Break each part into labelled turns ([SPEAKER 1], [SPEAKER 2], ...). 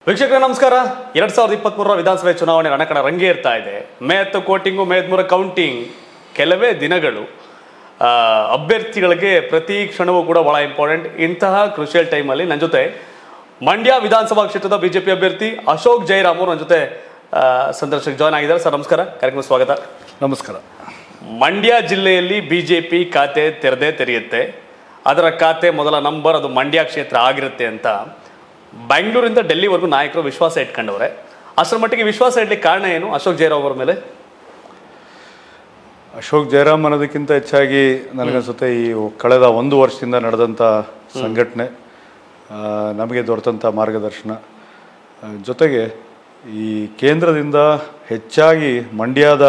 [SPEAKER 1] ವೀಕ್ಷಕರೇ ನಮಸ್ಕಾರ ಎರಡ್ ಸಾವಿರದ ಇಪ್ಪತ್ಮೂರರ ವಿಧಾನಸಭೆ ಚುನಾವಣೆ ರಣಕಣ ರಂಗೇರ್ತಾ ಇದೆ ಮೇ ಹತ್ತು ಕೋಟಿಂಗು ಮೇ ಹದಿಮೂರ ಕೌಂಟಿಂಗ್ ಕೆಲವೇ ದಿನಗಳು ಆ, ಅಭ್ಯರ್ಥಿಗಳಿಗೆ ಪ್ರತಿ ಕ್ಷಣವೂ ಕೂಡ ಬಹಳ ಇಂಪಾರ್ಟೆಂಟ್ ಇಂತಹ ಕ್ರುಷಿಯಲ್ ಟೈಮಲ್ಲಿ ನನ್ನ ಜೊತೆ ಮಂಡ್ಯ ವಿಧಾನಸಭಾ ಕ್ಷೇತ್ರದ ಬಿಜೆಪಿ ಅಭ್ಯರ್ಥಿ ಅಶೋಕ್ ಜೈರಾಮ್ ಅವರು ನನ್ನ ಜೊತೆ ಆ, ಸಂದರ್ಶಕ ಜಾಯ್ನ್ ಆಗಿದ್ದಾರೆ ಸರ್ ನಮಸ್ಕಾರ ಕಾರ್ಯಕ್ರಮ ಸ್ವಾಗತ
[SPEAKER 2] ನಮಸ್ಕಾರ
[SPEAKER 1] ಮಂಡ್ಯ ಜಿಲ್ಲೆಯಲ್ಲಿ ಬಿಜೆಪಿ ಖಾತೆ ತೆರೆದೇ ತೆರೆಯುತ್ತೆ ಅದರ ಖಾತೆ ಮೊದಲ ನಂಬರ್ ಅದು ಮಂಡ್ಯ ಕ್ಷೇತ್ರ ಆಗಿರುತ್ತೆ ಅಂತ ಬೆಂಗಳೂರಿಂದ ಡೆಲ್ಲಿವರೆಗೂ ನಾಯಕರು ವಿಶ್ವಾಸ ಇಟ್ಕೊಂಡವ್ರೆ ಅಷ್ಟರ ಮಟ್ಟಿಗೆ ವಿಶ್ವಾಸ ಇಡ್ಲಿಕ್ಕೆ ಕಾರಣ ಏನು ಅಶೋಕ್ ಜೈರಾವ್ ಅವರ ಮೇಲೆ
[SPEAKER 2] ಅಶೋಕ್ ಜಯರಾಮ್ ಅನ್ನೋದಕ್ಕಿಂತ ಹೆಚ್ಚಾಗಿ ನನಗನ್ಸುತ್ತೆ ಈ ಕಳೆದ ಒಂದು ವರ್ಷದಿಂದ ನಡೆದಂಥ ಸಂಘಟನೆ ಆ, ನಮಗೆ ದೊರೆತಂಥ ಮಾರ್ಗದರ್ಶನ ಆ, ಜೊತೆಗೆ ಈ ಕೇಂದ್ರದಿಂದ ಹೆಚ್ಚಾಗಿ ಮಂಡ್ಯದ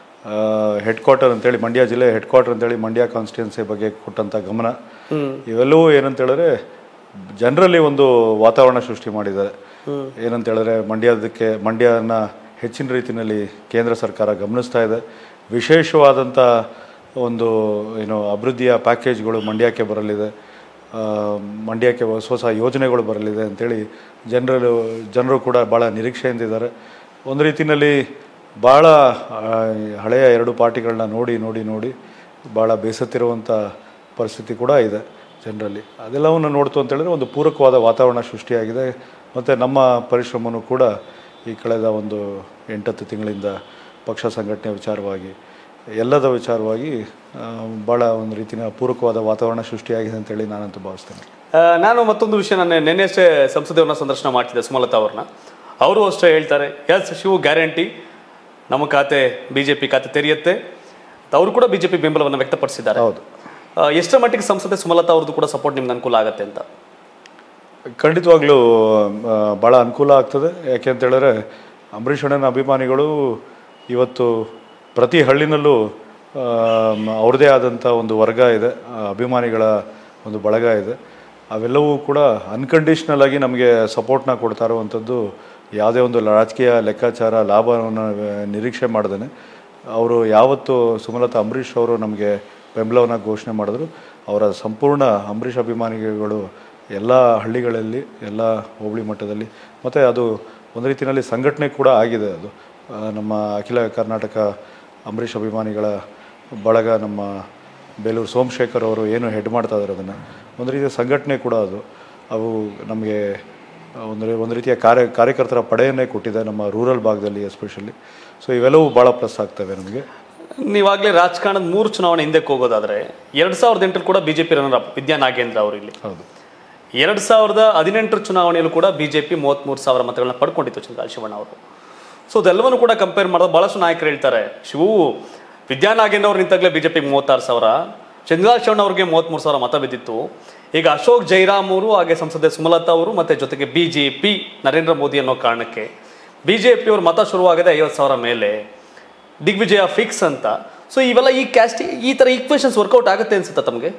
[SPEAKER 2] ಹೆಡ್ ಕ್ವಾರ್ಟರ್ ಅಂತೇಳಿ ಮಂಡ್ಯ ಜಿಲ್ಲೆ ಹೆಡ್ ಕ್ವಾರ್ಟರ್ ಅಂತೇಳಿ ಮಂಡ್ಯ ಕಾನ್ಸ್ಟಿಟ್ಯೂನ್ಸಿ ಬಗ್ಗೆ ಕೊಟ್ಟಂಥ ಗಮನ ಇವೆಲ್ಲವೂ ಏನಂತ ಹೇಳಿದ್ರೆ ಜನರಲ್ಲಿ ಒಂದು ವಾತಾವರಣ ಸೃಷ್ಟಿ ಮಾಡಿದ್ದಾರೆ ಏನಂತ ಹೇಳಿದ್ರೆ ಮಂಡ್ಯದಕ್ಕೆ ಮಂಡ್ಯನ ಹೆಚ್ಚಿನ ರೀತಿಯಲ್ಲಿ ಕೇಂದ್ರ ಸರ್ಕಾರ ಗಮನಿಸ್ತಾ ಇದೆ ವಿಶೇಷವಾದಂಥ ಒಂದು ಏನು ಅಭಿವೃದ್ಧಿಯ ಪ್ಯಾಕೇಜ್ಗಳು ಮಂಡ್ಯಕ್ಕೆ ಬರಲಿದೆ ಆ, ಮಂಡ್ಯಕ್ಕೆ ಹೊಸ ಹೊಸ ಯೋಜನೆಗಳು ಬರಲಿದೆ ಅಂತೇಳಿ ಜನರು ಜನರು ಕೂಡ ಭಾಳ ನಿರೀಕ್ಷೆಯಿಂದಿದ್ದಾರೆ ಒಂದು ರೀತಿಯಲ್ಲಿ ಭಾಳ ಆ, ಹಳೆಯ ಎರಡು ಪಾರ್ಟಿಗಳನ್ನ ನೋಡಿ ನೋಡಿ ನೋಡಿ ಭಾಳ ಬೇಸತ್ತಿರುವಂಥ ಪರಿಸ್ಥಿತಿ ಕೂಡ ಇದೆ ಜನರಲ್ಲಿ ಅದೆಲ್ಲವನ್ನು ನೋಡ್ತು ಅಂತ ಹೇಳಿದ್ರೆ ಒಂದು ಪೂರಕವಾದ ವಾತಾವರಣ ಸೃಷ್ಟಿಯಾಗಿದೆ ಮತ್ತು ನಮ್ಮ ಪರಿಶ್ರಮನೂ ಕೂಡ ಈ ಕಳೆದ ಒಂದು ಎಂಟತ್ತು ತಿಂಗಳಿಂದ ಪಕ್ಷ ಸಂಘಟನೆ ವಿಚಾರವಾಗಿ ಎಲ್ಲದ ವಿಚಾರವಾಗಿ ಆ, ಭಾಳ ಒಂದು ರೀತಿಯ ಪೂರಕವಾದ ವಾತಾವರಣ ಸೃಷ್ಟಿಯಾಗಿದೆ ಅಂತೇಳಿ ನಾನಂತೂ ಭಾವಿಸ್ತೇನೆ
[SPEAKER 1] ಆ, ನಾನು ಮತ್ತೊಂದು ವಿಷಯ ನಾನು ನಿನ್ನೆಷ್ಟೇ ಸಂಸದೆಯವ್ರನ್ನ ಸಂದರ್ಶನ ಮಾಡ್ತಿದ್ದೆ ಸುಮಲತಾ ಅವ್ರನ್ನ ಅವರು ಅಷ್ಟೇ ಹೇಳ್ತಾರೆ ಎಸ್ ಶಿವು ಗ್ಯಾರಂಟಿ ನಮ್ಮ ಖಾತೆ ಬಿಜೆಪಿ ಖಾತೆ ತೆರೆಯುತ್ತೆ ಅವರು ಕೂಡ ಬಿಜೆಪಿ ಬೆಂಬಲವನ್ನು ವ್ಯಕ್ತಪಡಿಸಿದ್ದಾರೆ
[SPEAKER 2] ಹೌದು
[SPEAKER 1] ಆ, ಎಷ್ಟರ ಮಟ್ಟಿಗೆ ಸಂಸದೆ ಸುಮಲತಾ ಅವ್ರದ್ದು ಕೂಡ ಸಪೋರ್ಟ್ ನಿಮ್ಗೆ ಅನುಕೂಲ ಆಗುತ್ತೆ ಅಂತ
[SPEAKER 2] ಖಂಡಿತವಾಗ್ಲೂ ಆ, ಭಾಳ ಅನುಕೂಲ ಆಗ್ತದೆ ಯಾಕೆ ಅಂತ ಹೇಳಿದ್ರೆ ಅಂಬರೀಷ್ ಅಣ್ಣನ ಅಭಿಮಾನಿಗಳು ಇವತ್ತು ಪ್ರತಿ ಹಳ್ಳಿನಲ್ಲೂ ಆ, ಅವ್ರದ್ದೇ ಆದಂಥ ಒಂದು ವರ್ಗ ಇದೆ ಆ, ಅಭಿಮಾನಿಗಳ ಒಂದು ಬಳಗ ಇದೆ ಅವೆಲ್ಲವೂ ಕೂಡ ಅನ್ಕಂಡೀಷ್ನಲ್ ಆಗಿ ನಮಗೆ ಸಪೋರ್ಟ್ನ ಕೊಡ್ತಾ ಇರುವಂಥದ್ದು ಯಾವುದೇ ಒಂದು ರಾಜಕೀಯ ಲೆಕ್ಕಾಚಾರ ಲಾಭವನ್ನು ನಿರೀಕ್ಷೆ ಮಾಡ್ದೇನೆ ಅವರು ಯಾವತ್ತು ಸುಮಲತಾ ಅಂಬರೀಷ್ ಅವರು ನಮಗೆ ಬೆಂಬಲವನ್ನು ಘೋಷಣೆ ಮಾಡಿದ್ರು ಅವರ ಸಂಪೂರ್ಣ ಅಂಬರೀಷ್ ಅಭಿಮಾನಿಗಳು ಎಲ್ಲ ಹಳ್ಳಿಗಳಲ್ಲಿ ಎಲ್ಲ ಹೋಬಳಿ ಮಟ್ಟದಲ್ಲಿ ಮತ್ತು ಅದು ಒಂದು ರೀತಿಯಲ್ಲಿ ಸಂಘಟನೆ ಕೂಡ ಆಗಿದೆ ಅದು ಆ, ನಮ್ಮ ಅಖಿಲ ಕರ್ನಾಟಕ ಅಂಬರೀಷ್ ಅಭಿಮಾನಿಗಳ ಬಳಗ ನಮ್ಮ ಬೇಲೂರು ಸೋಮಶೇಖರ್ ಅವರು ಏನು ಹೆಡ್ ಮಾಡ್ತಾ ಇದ್ದಾರೆ ಅದನ್ನು ಒಂದು ರೀತಿಯ ಸಂಘಟನೆ ಕೂಡ ಅದು ಅವು ನಮಗೆ ಒಂದು ರೀ- ಒಂದು ರೀತಿಯ ಕಾರ್ಯ ಕಾರ್ಯಕರ್ತರ ಪಡೆಯನ್ನೇ ಕೊಟ್ಟಿದೆ ನಮ್ಮ ರೂರಲ್ ಭಾಗದಲ್ಲಿ ಎಸ್ಪೆಷಲಿ ಸೊ ಇವೆಲ್ಲವೂ ಭಾಳ ಪ್ಲಸ್ ಆಗ್ತವೆ ನಮಗೆ
[SPEAKER 1] ನೀವಾಗಲೇ ರಾಜಕಾರಣದ ಮೂರು ಚುನಾವಣೆ ಹಿಂದಕ್ಕೆ ಹೋಗೋದಾದ್ರೆ ಎರಡ್ ಸಾವಿರದ ಎಂಟರಲ್ಲಿ ಕೂಡ BJP runner up Vidya Nagendra ಅವರು ಇಲ್ಲಿ
[SPEAKER 2] ಹೌದು
[SPEAKER 1] ಎರಡ್ ಸಾವಿರದ ಹದಿನೆಂಟರ ಚುನಾವಣೆಯಲ್ಲೂ ಕೂಡ ಬಿಜೆಪಿ ಮೂವತ್ಮೂರು ಸಾವಿರ ಮತಗಳನ್ನ ಪಡ್ಕೊಂಡಿತ್ತು ಚಂದ್ರಕಾಂತ್ ಶಿವಣ್ಣ ಅವರು ಸೊ ಅದೆಲ್ಲವನ್ನು ಕೂಡ ಕಂಪೇರ್ ಮಾಡಿದ್ರೆ ಬಹಳಷ್ಟು ನಾಯಕರು ಹೇಳ್ತಾರೆ ಶಿವು ವಿದ್ಯಾ ನಾಗೇಂದ್ರ ಅವ್ರು ನಿಂತಾಗಲೇ ಬಿಜೆಪಿಗೆ ಮೂವತ್ತಾರು ಸಾವಿರ ಚಂದ್ರಕಾಂತ್ ಶಿವಣ್ಣ ಅವ್ರಿಗೆ ಮೂವತ್ಮೂರು ಸಾವಿರ ಮತ ಬಿದ್ದಿತ್ತು ಈಗ ಅಶೋಕ್ ಜೈರಾಮ್ ಅವರು ಹಾಗೆ ಸಂಸದೆ ಸುಮಲತಾ ಅವರು ಮತ್ತೆ ಜೊತೆಗೆ ಬಿಜೆಪಿ ನರೇಂದ್ರ ಮೋದಿ ಅನ್ನೋ ಕಾರಣಕ್ಕೆ ಬಿಜೆಪಿ ಅವ್ರ ಮತ ಶುರುವಾಗಿದೆ ಐವತ್ತು ಸಾವಿರ ಮೇಲೆ ದಿಗ್ವಿಜಯ ಫಿಕ್ಸ್ ಅಂತ ಸೊ ಇವೆಲ್ಲ ಈ ಕ್ಯಾಸ್ಟ್ ಈ ತರ ಈಕ್ವೇಶನ್ಸ್ ವರ್ಕೌಟ್ ಆಗುತ್ತೆ ಅನ್ಸುತ್ತಾ ತಮಗೆ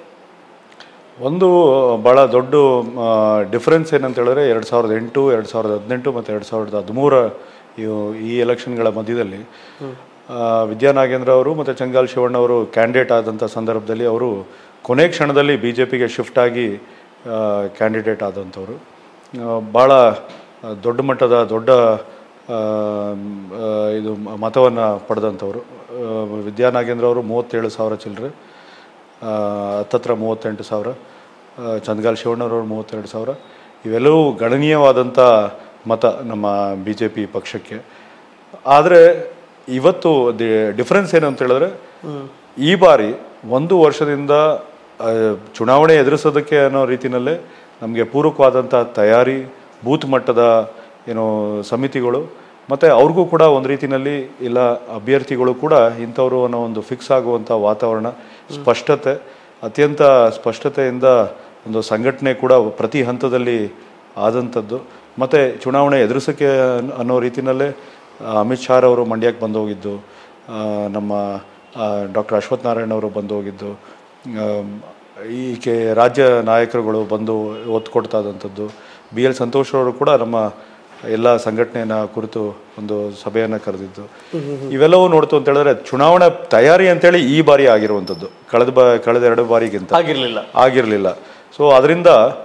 [SPEAKER 2] ಒಂದು ಭಾಳ ದೊಡ್ಡ ಡಿಫ್ರೆನ್ಸ್ ಏನಂತ ಹೇಳಿದ್ರೆ ಎರಡು ಸಾವಿರದ ಎಂಟು ಎರಡು ಸಾವಿರದ ಹದಿನೆಂಟು ಮತ್ತು ಎರಡು ಸಾವಿರದ ಹದಿಮೂರ ಇವು ಈ ಎಲೆಕ್ಷನ್ಗಳ ಮಧ್ಯದಲ್ಲಿ ಆ, ವಿದ್ಯಾ ನಾಗೇಂದ್ರ ಅವರು ಮತ್ತು ಚಂಗಾಲ್ ಶಿವಣ್ಣ ಅವರು ಕ್ಯಾಂಡಿಡೇಟ್ ಆದಂಥ ಸಂದರ್ಭದಲ್ಲಿ ಅವರು ಕೊನೆ ಕ್ಷಣದಲ್ಲಿ ಬಿ ಜೆ ಪಿಗೆ ಶಿಫ್ಟ್ ಆಗಿ ಕ್ಯಾಂಡಿಡೇಟ್ ಆದಂಥವ್ರು ಭಾಳ ದೊಡ್ಡ ಮಟ್ಟದ ದೊಡ್ಡ ಆ, ಆ, ಇದು ಮತವನ್ನು ಪಡೆದಂಥವ್ರು ಆ, ವಿದ್ಯಾ ನಾಗೇಂದ್ರ ಅವರು ಮೂವತ್ತೇಳು ಸಾವಿರ ಚಿಲ್ಲರೆ ಆ, ಹತ್ತತ್ರ ಮೂವತ್ತೆಂಟು ಸಾವಿರ ಆ, ಚಂದ್ಗಾಲ್ ಶಿವಣ್ಣರವರು ಮೂವತ್ತೆರಡು ಸಾವಿರ ಇವೆಲ್ಲವೂ ಗಣನೀಯವಾದಂಥ ಮತ ನಮ್ಮ ಬಿ ಜೆ ಪಿ ಪಕ್ಷಕ್ಕೆ ಆದರೆ ಇವತ್ತು ದಿ ಡಿಫ್ರೆನ್ಸ್ ಏನು ಅಂತ ಹೇಳಿದ್ರೆ ಈ ಬಾರಿ ಒಂದು ವರ್ಷದಿಂದ ಆ, ಚುನಾವಣೆ ಎದುರಿಸೋದಕ್ಕೆ ಅನ್ನೋ ರೀತಿಯಲ್ಲೇ ನಮಗೆ ಪೂರಕವಾದಂಥ ತಯಾರಿ ಬೂತ್ ಮಟ್ಟದ ಏನೋ ಸಮಿತಿಗಳು ಮತ್ತು ಅವ್ರಿಗೂ ಕೂಡ ಒಂದು ರೀತಿಯಲ್ಲಿ ಇಲ್ಲ ಅಭ್ಯರ್ಥಿಗಳು ಕೂಡ ಇಂಥವ್ರು ಅನ್ನೋ ಒಂದು ಫಿಕ್ಸ್ ಆಗುವಂಥ ವಾತಾವರಣ ಸ್ಪಷ್ಟತೆ ಅತ್ಯಂತ ಸ್ಪಷ್ಟತೆಯಿಂದ ಒಂದು ಸಂಘಟನೆ ಕೂಡ ಪ್ರತಿ ಹಂತದಲ್ಲಿ ಆದಂಥದ್ದು ಮತ್ತು ಚುನಾವಣೆ ಎದುರಿಸೋಕ್ಕೆ ಅನ್- ಅನ್ನೋ ರೀತಿಯಲ್ಲೇ ಆ, ಅಮಿತ್ ಶಾ ಅವರು ಮಂಡ್ಯಕ್ಕೆ ಬಂದು ಹೋಗಿದ್ದು ಆ, ನಮ್ಮ ಡಾಕ್ಟರ್ ಅಶ್ವಥ್ ನಾರಾಯಣ್ ಅವರು ಬಂದು ಹೋಗಿದ್ದು ಆಮ್, ಈಕೆ ರಾಜ್ಯ ನಾಯಕರುಗಳು ಬಂದು ಒತ್ತು ಕೊಡ್ತಾ ಇದ್ದಂಥದ್ದು ಬಿ ಎಲ್ ಸಂತೋಷ್ ಅವರು ಕೂಡ ನಮ್ಮ ಎಲ್ಲ ಸಂಘಟನೆಯನ್ನ ಕುರಿತು ಒಂದು ಸಭೆಯನ್ನು ಕರೆದಿದ್ದು ಇವೆಲ್ಲವೂ ನೋಡ್ತು ಅಂತ ಹೇಳಿದ್ರೆ ಚುನಾವಣಾ ತಯಾರಿ ಅಂತೇಳಿ ಈ ಬಾರಿ ಆಗಿರುವಂಥದ್ದು ಕಳೆದ ಬಾ ಕಳೆದ ಎರಡು ಬಾರಿಗಿಂತ
[SPEAKER 1] ಆಗಿರ್ಲಿಲ್ಲ
[SPEAKER 2] ಆಗಿರಲಿಲ್ಲ ಸೊ ಅದರಿಂದ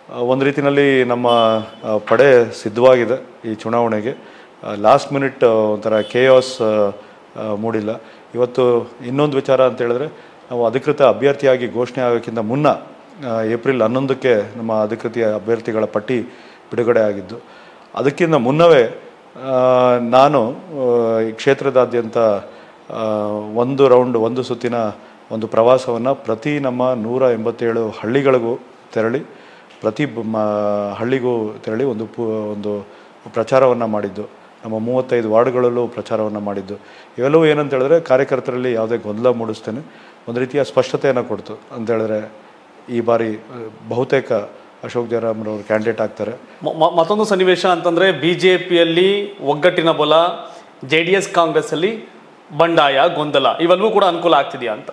[SPEAKER 2] ಒಂದು ರೀತಿಯಲ್ಲಿ ನಮ್ಮ ಆ, ಪಡೆ ಸಿದ್ಧವಾಗಿದೆ ಈ ಚುನಾವಣೆಗೆ ಲಾಸ್ಟ್ ಮಿನಿಟ್ ಒಂಥರ ಕೇಯಾಸ್ ಮೂಡಿಲ್ಲ ಇವತ್ತು ಇನ್ನೊಂದು ವಿಚಾರ ಅಂತ ಹೇಳಿದ್ರೆ ನಾವು ಅಧಿಕೃತ ಅಭ್ಯರ್ಥಿಯಾಗಿ ಘೋಷಣೆ ಆಗೋಕ್ಕಿಂತ ಮುನ್ನ ಆ, ಏಪ್ರಿಲ್ ಹನ್ನೊಂದಕ್ಕೆ ನಮ್ಮ ಅಧಿಕೃತ ಅಭ್ಯರ್ಥಿಗಳ ಪಟ್ಟಿ ಬಿಡುಗಡೆ ಆಗಿದ್ದು ಅದಕ್ಕಿಂತ ಮುನ್ನವೇ ಆ, ನಾನು ಆ, ಈ ಕ್ಷೇತ್ರದಾದ್ಯಂತ ಆ, ಒಂದು ರೌಂಡ್ ಒಂದು ಸುತ್ತಿನ ಒಂದು ಪ್ರವಾಸವನ್ನು ಪ್ರತಿ ನಮ್ಮ ನೂರ ಎಂಬತ್ತೇಳು ಹಳ್ಳಿಗಳಿಗೂ ತೆರಳಿ ಪ್ರತಿ ಬ- ಮ- ಹಳ್ಳಿಗೂ ತೆರಳಿ ಒಂದು ಪು ಒಂದು ಪ್ರಚಾರವನ್ನು ಮಾಡಿದ್ದು ನಮ್ಮ ಮೂವತ್ತೈದು ವಾರ್ಡ್ಗಳಲ್ಲೂ ಪ್ರಚಾರವನ್ನು ಮಾಡಿದ್ದು ಇವೆಲ್ಲವೂ ಏನಂತ ಹೇಳಿದ್ರೆ ಕಾರ್ಯಕರ್ತರಲ್ಲಿ ಯಾವುದೇ ಗೊಂದಲ ಮೂಡಿಸ್ತೇನೆ ಒಂದು ರೀತಿಯ ಸ್ಪಷ್ಟತೆಯನ್ನು ಕೊಡ್ತು ಅಂತ ಹೇಳಿದ್ರೆ ಈ ಬಾರಿ ಆ, ಬಹುತೇಕ ಅಶೋಕ್ ಜಯರಾಮ್ರವರು ಕ್ಯಾಂಡಿಡೇಟ್ ಆಗ್ತಾರೆ
[SPEAKER 1] ಮ- ಮ- ಮತ್ತೊಂದು ಸನ್ನಿವೇಶ ಅಂತಂದ್ರೆ ಬಿಜೆಪಿಯಲ್ಲಿ ಒಗ್ಗಟ್ಟಿನ ಬಲ ಜೆ ಡಿ ಎಸ್ ಕಾಂಗ್ರೆಸ್ ಅಲ್ಲಿ ಬಂಡಾಯ ಗೊಂದಲ ಇವೆಲ್ಲವೂ ಕೂಡ ಅನುಕೂಲ ಆಗ್ತಿದೆಯಾ ಅಂತ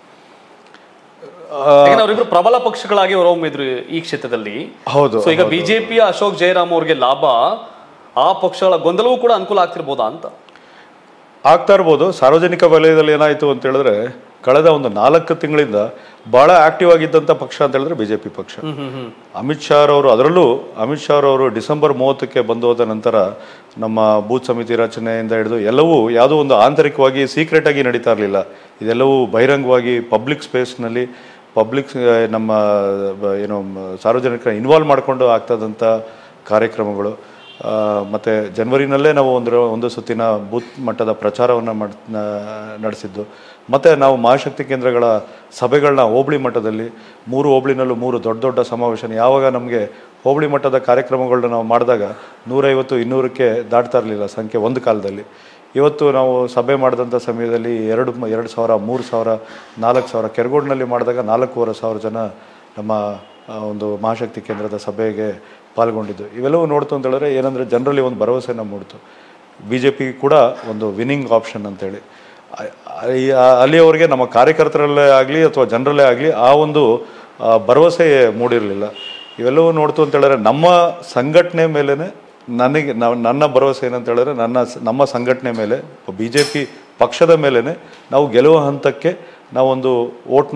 [SPEAKER 1] ಯಾಕಂದ್ರೆ ಅವರಿಬ್ರು ಪ್ರಬಲ ಪಕ್ಷಗಳಾಗಿ ಹೊರಹೊಮ್ಮಿದ್ರು ಈ ಕ್ಷೇತ್ರದಲ್ಲಿ
[SPEAKER 2] ಹೌದು
[SPEAKER 1] ಸೊ ಈಗ ಬಿಜೆಪಿಯ ಅಶೋಕ್ ಜಯರಾಮ್ ಅವ್ರಿಗೆ ಲಾಭ ಆ ಪಕ್ಷಗಳ ಗೊಂದಲವೂ ಕೂಡ ಅನುಕೂಲ ಆಗ್ತಿರ್ಬೋದಾ ಅಂತ
[SPEAKER 2] ಆಗ್ತಾ ಇರ್ಬೋದು ಸಾರ್ವಜನಿಕ ವಲಯದಲ್ಲಿ ಏನಾಯಿತು ಅಂತ ಹೇಳಿದ್ರೆ ಕಳೆದ ಒಂದು ನಾಲ್ಕು ತಿಂಗಳಿಂದ ಬಹಳ ಆಕ್ಟಿವ್ ಆಗಿದ್ದಂಥ ಪಕ್ಷ ಅಂತ ಹೇಳಿದ್ರೆ ಬಿಜೆಪಿ ಪಕ್ಷ ಅಮಿತ್ ಶಾ ಅವರು ಅದರಲ್ಲೂ ಅಮಿತ್ ಶಾ ಅವರು ಡಿಸೆಂಬರ್ ಮೂವತ್ತಕ್ಕೆ ಬಂದು ಹೋದ ನಂತರ ನಮ್ಮ ಬೂತ್ ಸಮಿತಿ ರಚನೆಯಿಂದ ಹಿಡಿದು ಎಲ್ಲವೂ ಯಾವುದೋ ಒಂದು ಆಂತರಿಕವಾಗಿ ಸೀಕ್ರೆಟ್ ಆಗಿ ನಡೀತಾ ಇರಲಿಲ್ಲ ಇದೆಲ್ಲವೂ ಬಹಿರಂಗವಾಗಿ ಪಬ್ಲಿಕ್ ಸ್ಪೇಸ್ನಲ್ಲಿ ಪಬ್ಲಿಕ್ ನಮ್ಮ ಬ- ಏನು ಮ- ಸಾರ್ವಜನಿಕರ ಇನ್ವಾಲ್ವ್ ಮಾಡಿಕೊಂಡು ಆಗ್ತದಂಥ ಕಾರ್ಯಕ್ರಮಗಳು ಆ, ಮತ್ತೆ ಜನವರಿನಲ್ಲೇ ನಾವು ಒಂದು ಒಂದು ಸುತ್ತಿನ ಬೂತ್ ಮಟ್ಟದ ಪ್ರಚಾರವನ್ನು ಮಾಡ್ ನ- ನಡೆಸಿದ್ದು ಮತ್ತು ನಾವು ಮಹಾಶಕ್ತಿ ಕೇಂದ್ರಗಳ ಸಭೆಗಳನ್ನ ಹೋಬಳಿ ಮಟ್ಟದಲ್ಲಿ ಮೂರು ಹೋಬಳಿನಲ್ಲೂ ಮೂರು ದೊಡ್ಡ ದೊಡ್ಡ ಸಮಾವೇಶ ಯಾವಾಗ ನಮಗೆ ಹೋಬಳಿ ಮಟ್ಟದ ಕಾರ್ಯಕ್ರಮಗಳನ್ನ ನಾವು ಮಾಡಿದಾಗ ನೂರೈವತ್ತು ಇನ್ನೂರಕ್ಕೆ ದಾಟ್ತಾ ಇರಲಿಲ್ಲ ಸಂಖ್ಯೆ ಒಂದು ಕಾಲದಲ್ಲಿ ಇವತ್ತು ನಾವು ಸಭೆ ಮಾಡಿದಂಥ ಸಮಯದಲ್ಲಿ ಎರಡು ಮ- ಎರಡು ಸಾವಿರ ಮೂರು ಸಾವಿರ ನಾಲ್ಕು ಸಾವಿರ ಕೆರಗೋಡಿನಲ್ಲಿ ಮಾಡಿದಾಗ ನಾಲ್ಕೂವರೆ ಸಾವಿರ ಜನ ನಮ್ಮ ಆ, ಒಂದು ಮಹಾಶಕ್ತಿ ಕೇಂದ್ರದ ಸಭೆಗೆ ಪಾಲ್ಗೊಂಡಿದ್ದು ಇವೆಲ್ಲವೂ ನೋಡ್ತು ಅಂತ ಹೇಳಿದ್ರೆ ಏನಂದರೆ ಜನರಲ್ಲಿ ಒಂದು ಭರವಸೆನ ಮೂಡ್ತು ಬಿ ಜೆ ಪಿ ಕೂಡ ಒಂದು ವಿನ್ನಿಂಗ್ ಆಪ್ಷನ್ ಅಂತೇಳಿ ಆ- ಆ- ಆ- ಅಲ್ಲಿಯವರೆಗೆ ನಮ್ಮ ಕಾರ್ಯಕರ್ತರಲ್ಲೇ ಆಗಲಿ ಅಥವಾ ಜನರಲ್ಲೇ ಆಗಲಿ ಆ ಒಂದು ಆ, ಭರವಸೆ ಮೂಡಿರಲಿಲ್ಲ ಇವೆಲ್ಲವೂ ನೋಡ್ತು ಅಂತ ಹೇಳಿದ್ರೆ ನಮ್ಮ ಸಂಘಟನೆ ಮೇಲೇ ನನಗೆ ನಾವು ನನ್ನ ಭರವಸೆ ಏನಂತ ಹೇಳಿದ್ರೆ ನನ್ನ ಸ- ನಮ್ಮ ಸಂಘಟನೆ ಮೇಲೆ ಬಿ ಜೆ ಪಿ ಪಕ್ಷದ ಮೇಲೇ ನಾವು ಗೆಲುವ ಹಂತಕ್ಕೆ ನಾವೊಂದು ಓಟ್ನ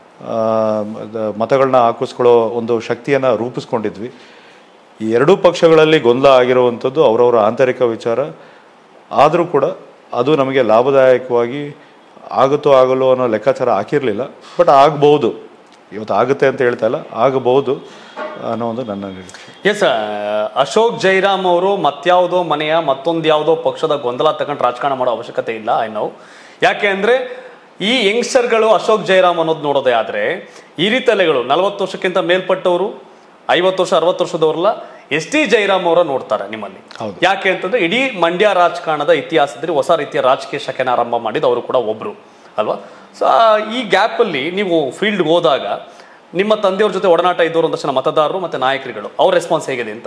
[SPEAKER 2] ಮತಗಳನ್ನ ಹಾಕಿಸ್ಕೊಳ್ಳೋ ಒಂದು ಶಕ್ತಿಯನ್ನು ರೂಪಿಸ್ಕೊಂಡಿದ್ವಿ ಈ ಎರಡೂ ಪಕ್ಷಗಳಲ್ಲಿ ಗೊಂದಲ ಆಗಿರುವಂಥದ್ದು ಅವರವರ ಆಂತರಿಕ ವಿಚಾರ ಆದರೂ ಕೂಡ ಅದು ನಮಗೆ ಲಾಭದಾಯಕವಾಗಿ ಆಗುತ್ತೋ ಆಗಲ್ಲೋ ಅನ್ನೋ ಲೆಕ್ಕಾಚಾರ ಹಾಕಿರಲಿಲ್ಲ ಬಟ್ ಆಗ್ಬೋದು ಇವತ್ತು ಆಗುತ್ತೆ ಅಂತ ಹೇಳ್ತಾ ಇಲ್ಲ ಆಗಬಹುದು ಅನ್ನೋ ಒಂದು ನನ್ನ ನಿರೀಕ್ಷೆ
[SPEAKER 1] ಎಸ್ ಅಶೋಕ್ ಜೈರಾಮ್ ಅವರು ಮತ್ಯಾವುದೋ ಮನೆಯ ಮತ್ತೊಂದು ಯಾವುದೋ ಪಕ್ಷದ ಗೊಂದಲ ತಗೊಂಡು ರಾಜಕಾರಣ ಮಾಡೋ ಅವಶ್ಯಕತೆ ಇಲ್ಲ ಐ ನೋ ಯಾಕೆ ಅಂದ್ರೆ ಈ ಯಂಗ್ಸ್ಟರ್ಗಳು ಅಶೋಕ್ ಜೈರಾಮ್ ಅನ್ನೋದು ನೋಡೋದೇ ಆದ್ರೆ ಈ ರೀತಿಯಲೆಗಳು ನಲವತ್ತು ವರ್ಷಕ್ಕಿಂತ ಮೇಲ್ಪಟ್ಟವರು ಐವತ್ತು ವರ್ಷ ಅರವತ್ತು ವರ್ಷದವ್ರಲ್ಲ ಎಸ್ ಟಿ ಜೈರಾಮ್ ಅವರ ನೋಡ್ತಾರೆ ನಿಮ್ಮಲ್ಲಿ
[SPEAKER 2] ಹೌದು.
[SPEAKER 1] ಯಾಕೆ ಅಂತಂದ್ರೆ ಇಡೀ ಮಂಡ್ಯ ರಾಜಕಾರಣದ ಇತಿಹಾಸದಲ್ಲಿ ಹೊಸ ರೀತಿಯ ರಾಜಕೀಯ ಶಕೆನ ಆರಂಭ ಮಾಡಿದ ಅವರು ಕೂಡ ಒಬ್ರು ಅಲ್ವಾ ಸೊ ಈ ಗ್ಯಾಪಲ್ಲಿ ನೀವು ಫೀಲ್ಡ್ಗೆ ಹೋದಾಗ ನಿಮ್ಮ ತಂದೆಯವ್ರ ಜೊತೆ ಒಡನಾಟ ಇದ್ದವರು ಒಂದಷ್ಟು ಜನ ಮತದಾರರು ಮತ್ತೆ ನಾಯಕರುಗಳು ಅವ್ರ ರೆಸ್ಪಾನ್ಸ್ ಹೇಗಿದೆ ಅಂತ